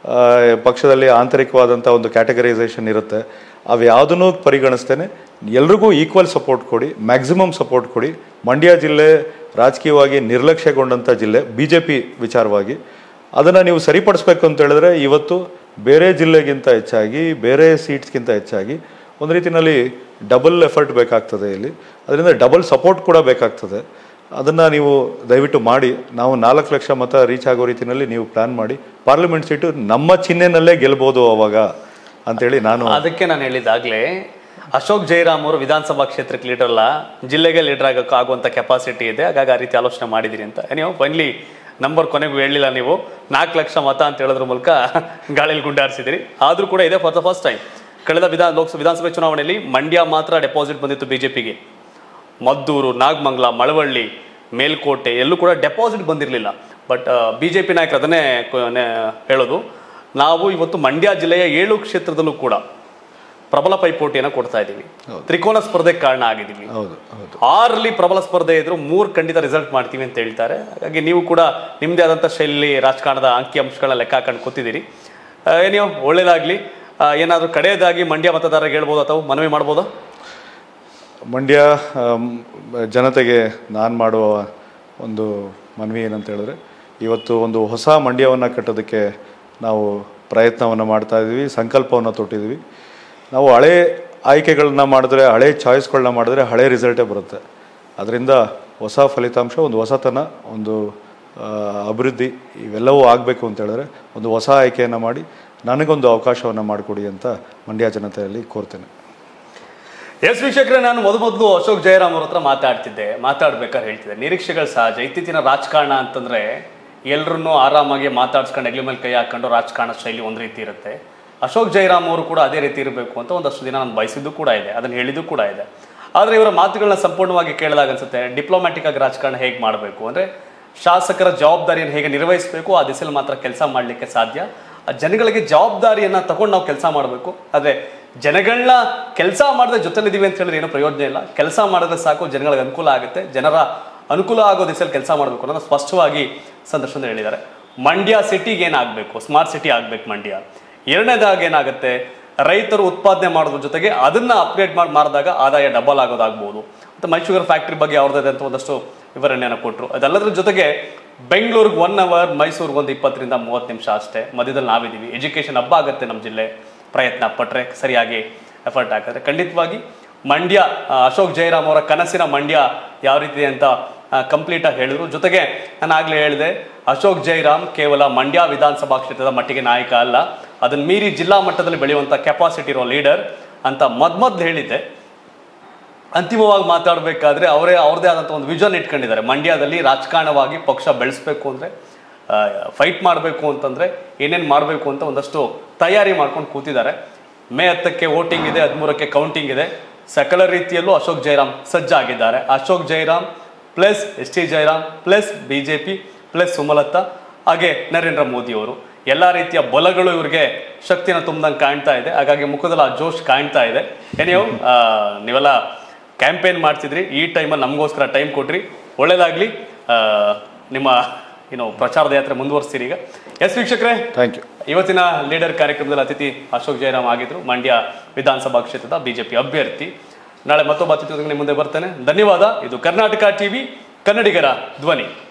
[SPEAKER 2] ಆ, ಪಕ್ಷದಲ್ಲಿ ಆಂತರಿಕವಾದಂಥ ಒಂದು ಕ್ಯಾಟಗರೈಸೇಷನ್ ಇರುತ್ತೆ ಅವು ಯಾವುದನ್ನು ಪರಿಗಣಿಸ್ತೇನೆ ಎಲ್ರಿಗೂ ಈಕ್ವಲ್ ಸಪೋರ್ಟ್ ಕೊಡಿ ಮ್ಯಾಕ್ಸಿಮಮ್ ಸಪೋರ್ಟ್ ಕೊಡಿ ಮಂಡ್ಯ ಜಿಲ್ಲೆ ರಾಜಕೀಯವಾಗಿ ನಿರ್ಲಕ್ಷ್ಯಗೊಂಡಂಥ ಜಿಲ್ಲೆ ಬಿ ಜೆ ಪಿ ವಿಚಾರವಾಗಿ ಅದನ್ನು ನೀವು ಸರಿಪಡಿಸ್ಬೇಕು ಅಂತ ಹೇಳಿದ್ರೆ ಇವತ್ತು ಬೇರೆ ಜಿಲ್ಲೆಗಿಂತ ಹೆಚ್ಚಾಗಿ ಬೇರೆ ಸೀಟ್ಸ್ಗಿಂತ ಹೆಚ್ಚಾಗಿ ಒಂದು ರೀತಿಯಲ್ಲಿ ಡಬಲ್ ಎಫರ್ಟ್ ಬೇಕಾಗ್ತದೆ ಇಲ್ಲಿ ಅದರಿಂದ ಡಬಲ್ ಸಪೋರ್ಟ್ ಕೂಡ ಬೇಕಾಗ್ತದೆ ಅದನ್ನು ನೀವು ದಯವಿಟ್ಟು ಮಾಡಿ ನಾವು ನಾಲ್ಕು ಲಕ್ಷ ಮತ ರೀಚ್ ಆಗೋ ರೀತಿಯಲ್ಲಿ ನೀವು ಪ್ಲ್ಯಾನ್ ಮಾಡಿ ಪಾರ್ಲಿಮೆಂಟ್ ಸೀಟು ನಮ್ಮ ಚಿಹ್ನೆನಲ್ಲೇ ಗೆಲ್ಬೋದು ಅವಾಗ ಅಂತೇಳಿ ನಾನು
[SPEAKER 1] ಅದಕ್ಕೆ ನಾನು ಹೇಳಿದಾಗಲೇ ಅಶೋಕ್ ಜೈರಾಮ್ ಅವರು ವಿಧಾನಸಭಾ ಕ್ಷೇತ್ರಕ್ಕೆ ಲೀಡರ್ ಅಲ್ಲ ಜಿಲ್ಲೆಗೆ ಲೀಡರ್ ಆಗಕ್ಕೆ ಆಗುವಂಥ ಕೆಪಾಸಿಟಿ ಇದೆ ಹಾಗಾಗಿ ಆ ರೀತಿ ಆಲೋಚನೆ ಮಾಡಿದಿರಿ ಅಂತ ನೀವು ಫೈನಲಿ ನಂಬರ್ ಕೊನೆಗೂ ಹೇಳಿಲ್ಲ ನೀವು ನಾಲ್ಕು ಲಕ್ಷ ಮತ ಅಂತ ಹೇಳೋದ್ರ ಮೂಲಕ ಗಾಳಿಯಲ್ಲಿ ಗುಂಡಾರಿಸಿದಿರಿ ಆದರೂ ಕೂಡ ಇದೆ ಫಾರ್ ದ ಫಸ್ಟ್ ಟೈಮ್ ಕಳೆದ ವಿಧಾನ ಲೋಕಸಭೆ ವಿಧಾನಸಭೆ ಚುನಾವಣೆಯಲ್ಲಿ ಮಂಡ್ಯ ಮಾತ್ರ ಡೆಪಾಸಿಟ್ ಬಂದಿತ್ತು ಬಿಜೆಪಿಗೆ ಮದ್ದೂರು ನಾಗಮಂಗಲ ಮಳವಳ್ಳಿ ಮೇಲ್ಕೋಟೆ ಎಲ್ಲೂ ಕೂಡ ಡೆಪಾಸಿಟ್ ಬಂದಿರಲಿಲ್ಲ ಬಟ್ ಬಿ ಜೆ ಪಿ ನಾಯಕರು ಅದನ್ನೇ ಕ- ನೆ- ಹೇಳೋದು ನಾವು ಇವತ್ತು ಮಂಡ್ಯ ಜಿಲ್ಲೆಯ ಏಳು ಕ್ಷೇತ್ರದಲ್ಲೂ ಕೂಡ ಪ್ರಬಲ ಪೈಪೋಟಿಯನ್ನು ಕೊಡ್ತಾ ಇದ್ದೀವಿ ತ್ರಿಕೋನ ಸ್ಪರ್ಧೆಗೆ ಕಾರಣ ಆಗಿದ್ದೀವಿ
[SPEAKER 2] ಹೌದು ಹೌದು
[SPEAKER 1] ಆರಲ್ಲಿ ಪ್ರಬಲ ಸ್ಪರ್ಧೆ ಇದ್ರು ಮೂರು ಖಂಡಿತ ರಿಸಲ್ಟ್ ಮಾಡ್ತೀವಿ ಅಂತ ಹೇಳ್ತಾರೆ ಹಾಗಾಗಿ ನೀವು ಕೂಡ ನಿಮ್ಮದೇ ಆದಂಥ ಶೈಲಿ ರಾಜಕಾರಣದ ಅಂಕಿ ಅಂಶಗಳನ್ನ ಲೆಕ್ಕ ಹಾಕೊಂಡು ಕೂತಿದ್ದೀರಿ ಆ, ಏನೋ ಒಳ್ಳೇದಾಗ್ಲಿ ಏನಾದರೂ ಕಡೆಯದಾಗಿ ಮಂಡ್ಯ ಮತದಾರರಿಗೆ ಹೇಳ್ಬೋದು ಅಥವಾ ಮನವಿ ಮಾಡ್ಬೋದಾ
[SPEAKER 2] ಮಂಡ್ಯ ಆಮ್, ಜನತೆಗೆ ನಾನು ಮಾಡುವ ಒಂದು ಮನವಿ ಏನಂತ ಹೇಳಿದ್ರೆ ಇವತ್ತು ಒಂದು ಹೊಸ ಮಂಡ್ಯವನ್ನು ಕಟ್ಟೋದಕ್ಕೆ ನಾವು ಪ್ರಯತ್ನವನ್ನು ಮಾಡ್ತಾ ಇದ್ದೀವಿ ಸಂಕಲ್ಪವನ್ನು ತೊಟ್ಟಿದ್ದೀವಿ ನಾವು ಹಳೆ ಆಯ್ಕೆಗಳನ್ನ ಮಾಡಿದ್ರೆ ಹಳೆ ಚಾಯ್ಸ್ಗಳನ್ನ ಮಾಡಿದ್ರೆ ಹಳೆ ರಿಸಲ್ಟೇ ಬರುತ್ತೆ ಅದರಿಂದ ಹೊಸ ಫಲಿತಾಂಶ ಒಂದು ಹೊಸತನ ಒಂದು ಆ, ಅಭಿವೃದ್ಧಿ ಇವೆಲ್ಲವೂ ಆಗಬೇಕು ಅಂತ ಹೇಳಿದ್ರೆ ಒಂದು ಹೊಸ ಆಯ್ಕೆಯನ್ನು ಮಾಡಿ ನನಗೊಂದು ಅವಕಾಶವನ್ನು ಮಾಡಿಕೊಡಿ ಅಂತ ಮಂಡ್ಯ ಜನತೆಯಲ್ಲಿ ಕೋರ್ತೇನೆ
[SPEAKER 1] ಎಸ್ ವೀಕ್ಷಕರೇ ನಾನು ಮೊದಲು ಮೊದಲು ಅಶೋಕ್ ಜಯರಾಮ್ ಅವ್ರ ಹತ್ರ ಮಾತಾಡ್ತಿದ್ದೆ ಮಾತಾಡ್ಬೇಕಾದ್ರೆ ಹೇಳ್ತಿದ್ದೆ ನಿರೀಕ್ಷೆಗಳು ಸಹಜ ಇತ್ತೀಚಿನ ರಾಜಕಾರಣ ಅಂತಂದ್ರೆ ಎಲ್ಲರನ್ನೂ ಆರಾಮಾಗಿ ಮಾತಾಡ್ಸ್ಕೊಂಡು ಹೆಗ್ಲ ಮೇಲೆ ಕೈ ಹಾಕೊಂಡು ರಾಜಕಾರಣ ಶೈಲಿ ಒಂದು ರೀತಿ ಇರುತ್ತೆ ಅಶೋಕ್ ಜಯರಾಮ್ ಅವರು ಕೂಡ ಅದೇ ರೀತಿ ಇರಬೇಕು ಅಂತ ಒಂದಷ್ಟು ದಿನ ನಾನು ಬಯಸಿದ್ದು ಕೂಡ ಇದೆ ಅದನ್ನು ಹೇಳಿದ್ದು ಕೂಡ ಇದೆ ಆದರೆ ಇವರ ಮಾತುಗಳನ್ನ ಸಂಪೂರ್ಣವಾಗಿ ಕೇಳಿದಾಗ ಅನ್ಸುತ್ತೆ ಡಿಪ್ಲೊಮ್ಯಾಟಿಕ್ ಆಗಿ ರಾಜಕಾರಣ ಹೇಗೆ ಮಾಡಬೇಕು ಅಂದರೆ ಶಾಸಕರ ಜವಾಬ್ದಾರಿಯನ್ನು ಹೇಗೆ ನಿರ್ವಹಿಸಬೇಕು ಆ ದಿಸೆಯಲ್ಲಿ ಮಾತ್ರ ಕೆಲಸ ಮಾಡಲಿಕ್ಕೆ ಸಾಧ್ಯ ಆ ಜನಗಳಿಗೆ ಜವಾಬ್ದಾರಿಯನ್ನ ತಗೊಂಡು ನಾವು ಕೆಲಸ ಮಾಡಬೇಕು ಆದರೆ ಜನಗಳನ್ನ ಕೆಲಸ ಮಾಡದೆ ಜೊತೆಲಿದ್ದೀವಿ ಅಂತ ಹೇಳಿದ್ರೆ ಏನೂ ಪ್ರಯೋಜನ ಇಲ್ಲ ಕೆಲಸ ಮಾಡಿದ್ರೆ ಸಾಕು ಜನಗಳಿಗೆ ಅನುಕೂಲ ಆಗುತ್ತೆ ಜನರ ಅನುಕೂಲ ಆಗೋ ದಿಸೆಯಲ್ಲಿ ಕೆಲಸ ಮಾಡಬೇಕು ಅನ್ನೋದು ಸ್ಪಷ್ಟವಾಗಿ ಸಂದರ್ಶನದಲ್ಲಿ ಹೇಳಿದ್ದಾರೆ ಮಂಡ್ಯ ಸಿಟಿಗೆ ಏನಾಗಬೇಕು ಸ್ಮಾರ್ಟ್ ಸಿಟಿ ಆಗ್ಬೇಕು ಮಂಡ್ಯ ಎರಡನೇದಾಗಿ ಏನಾಗುತ್ತೆ ರೈತರು ಉತ್ಪಾದನೆ ಮಾಡೋದ್ರ ಜೊತೆಗೆ ಅದನ್ನ ಅಪ್ಗ್ರೇಡ್ ಮಾಡಿ ಮಾರಿದಾಗ ಆದಾಯ ಡಬಲ್ ಆಗೋದಾಗ್ಬೋದು ಮತ್ತು ಮೈಸೂಗರ್ ಫ್ಯಾಕ್ಟ್ರಿ ಬಗ್ಗೆ ಅವ್ರದ್ದೇ ಅಂತ ಒಂದಷ್ಟು ವಿವರಣೆಯನ್ನು ಕೊಟ್ಟರು ಅದೆಲ್ಲದರ ಜೊತೆಗೆ ಬೆಂಗಳೂರಿಗೆ ಒನ್ ಅವರ್ ಮೈಸೂರಿಗೆ ಒಂದು ಇಪ್ಪತ್ತರಿಂದ ಮೂವತ್ತು ನಿಮಿಷ ಅಷ್ಟೇ ಮಧ್ಯದಲ್ಲಿ ನಾವಿದ್ದೀವಿ ಎಜುಕೇಷನ್ ಹಬ್ಬ ಆಗುತ್ತೆ ನಮ್ಮ ಜಿಲ್ಲೆ ಪ್ರಯತ್ನ ಪಟ್ಟರೆ ಸರಿಯಾಗಿ ಎಫರ್ಟ್ ಹಾಕಿದ್ರೆ ಖಂಡಿತವಾಗಿ ಮಂಡ್ಯ ಆ, ಅಶೋಕ್ ಜಯರಾಮ್ ಅವರ ಕನಸಿನ ಮಂಡ್ಯ ಯಾವ ರೀತಿ ಇದೆ ಅಂತ ಕಂಪ್ಲೀಟಾಗಿ ಹೇಳಿದ್ರು ಜೊತೆಗೆ ನಾನು ಆಗಲೇ ಹೇಳಿದೆ ಅಶೋಕ್ ಜೈರಾಮ್ ಕೇವಲ ಮಂಡ್ಯ ವಿಧಾನಸಭಾ ಕ್ಷೇತ್ರದ ಮಟ್ಟಿಗೆ ನಾಯಕ ಅಲ್ಲ ಅದನ್ನ ಮೀರಿ ಜಿಲ್ಲಾ ಮಟ್ಟದಲ್ಲಿ ಬೆಳೆಯುವಂಥ ಕೆಪಾಸಿಟಿ ಇರೋ ಲೀಡರ್ ಅಂತ ಮೊದ್ಮೊದ್ಲು ಹೇಳಿದ್ದೆ ಅಂತಿಮವಾಗಿ ಮಾತಾಡಬೇಕಾದ್ರೆ ಅವರೇ ಅವ್ರದೇ ಆದಂಥ ಒಂದು ವಿಷನ್ ಇಟ್ಕೊಂಡಿದ್ದಾರೆ ಮಂಡ್ಯದಲ್ಲಿ ರಾಜಕಾರಣವಾಗಿ ಪಕ್ಷ ಬೆಳೆಸಬೇಕು ಅಂದರೆ ಫೈಟ್ ಮಾಡಬೇಕು ಅಂತಂದರೆ ಏನೇನು ಮಾಡಬೇಕು ಅಂತ ಒಂದಷ್ಟು ತಯಾರಿ ಮಾಡ್ಕೊಂಡು ಕೂತಿದ್ದಾರೆ ಮೇ ಹತ್ತಕ್ಕೆ ವೋಟಿಂಗ್ ಇದೆ ಹದಿಮೂರಕ್ಕೆ ಕೌಂಟಿಂಗ್ ಇದೆ ಸಕಲ ರೀತಿಯಲ್ಲೂ ಅಶೋಕ್ ಜೈರಾಮ್ ಸಜ್ಜಾಗಿದ್ದಾರೆ Ashok Jairam plus S T Jairam plus B J P plus Sumalatha ಹಾಗೆ ನರೇಂದ್ರ ಮೋದಿ ಅವರು ಎಲ್ಲ ರೀತಿಯ ಬಲಗಳು ಇವ್ರಿಗೆ ಶಕ್ತಿನ ತುಂಬ್ದಂಗೆ ಕಾಣ್ತಾ ಇದೆ ಹಾಗಾಗಿ ಮುಖದಲ್ಲಿ ಆ ಜೋಶ್ ಕಾಣ್ತಾ ಇದೆ ಏನೇವು ನೀವೆಲ್ಲ ಕ್ಯಾಂಪೇನ್ ಮಾಡ್ತಿದ್ರಿ ಈ ಟೈಮಲ್ಲಿ ನಮಗೋಸ್ಕರ ಟೈಮ್ ಕೊಟ್ರಿ ಒಳ್ಳೇದಾಗ್ಲಿ ಆ, ನಿಮ್ಮ ಏನು ಪ್ರಚಾರದ ಯಾತ್ರೆ ಮುಂದುವರಿಸ್ತೀರಿ ಈಗ ಎಸ್ ವೀಕ್ಷಕರೇ
[SPEAKER 2] ಥ್ಯಾಂಕ್ ಯು
[SPEAKER 1] ಇವತ್ತಿನ ಲೀಡರ್ ಕಾರ್ಯಕ್ರಮದಲ್ಲಿ ಅತಿಥಿ ಅಶೋಕ್ ಜಯರಾಮ್ ಆಗಿದ್ರು ಮಂಡ್ಯ ವಿಧಾನಸಭಾ ಕ್ಷೇತ್ರದ ಬಿಜೆಪಿ ಅಭ್ಯರ್ಥಿ ನಾಳೆ ಮತ್ತೊಬ್ಬ ಅತಿಥಿ ನಿಮ್ಮ ಮುಂದೆ ಬರ್ತೇನೆ ಧನ್ಯವಾದ ಇದು ಕರ್ನಾಟಕ ಟಿವಿ ಕನ್ನಡಿಗರ ಧ್ವನಿ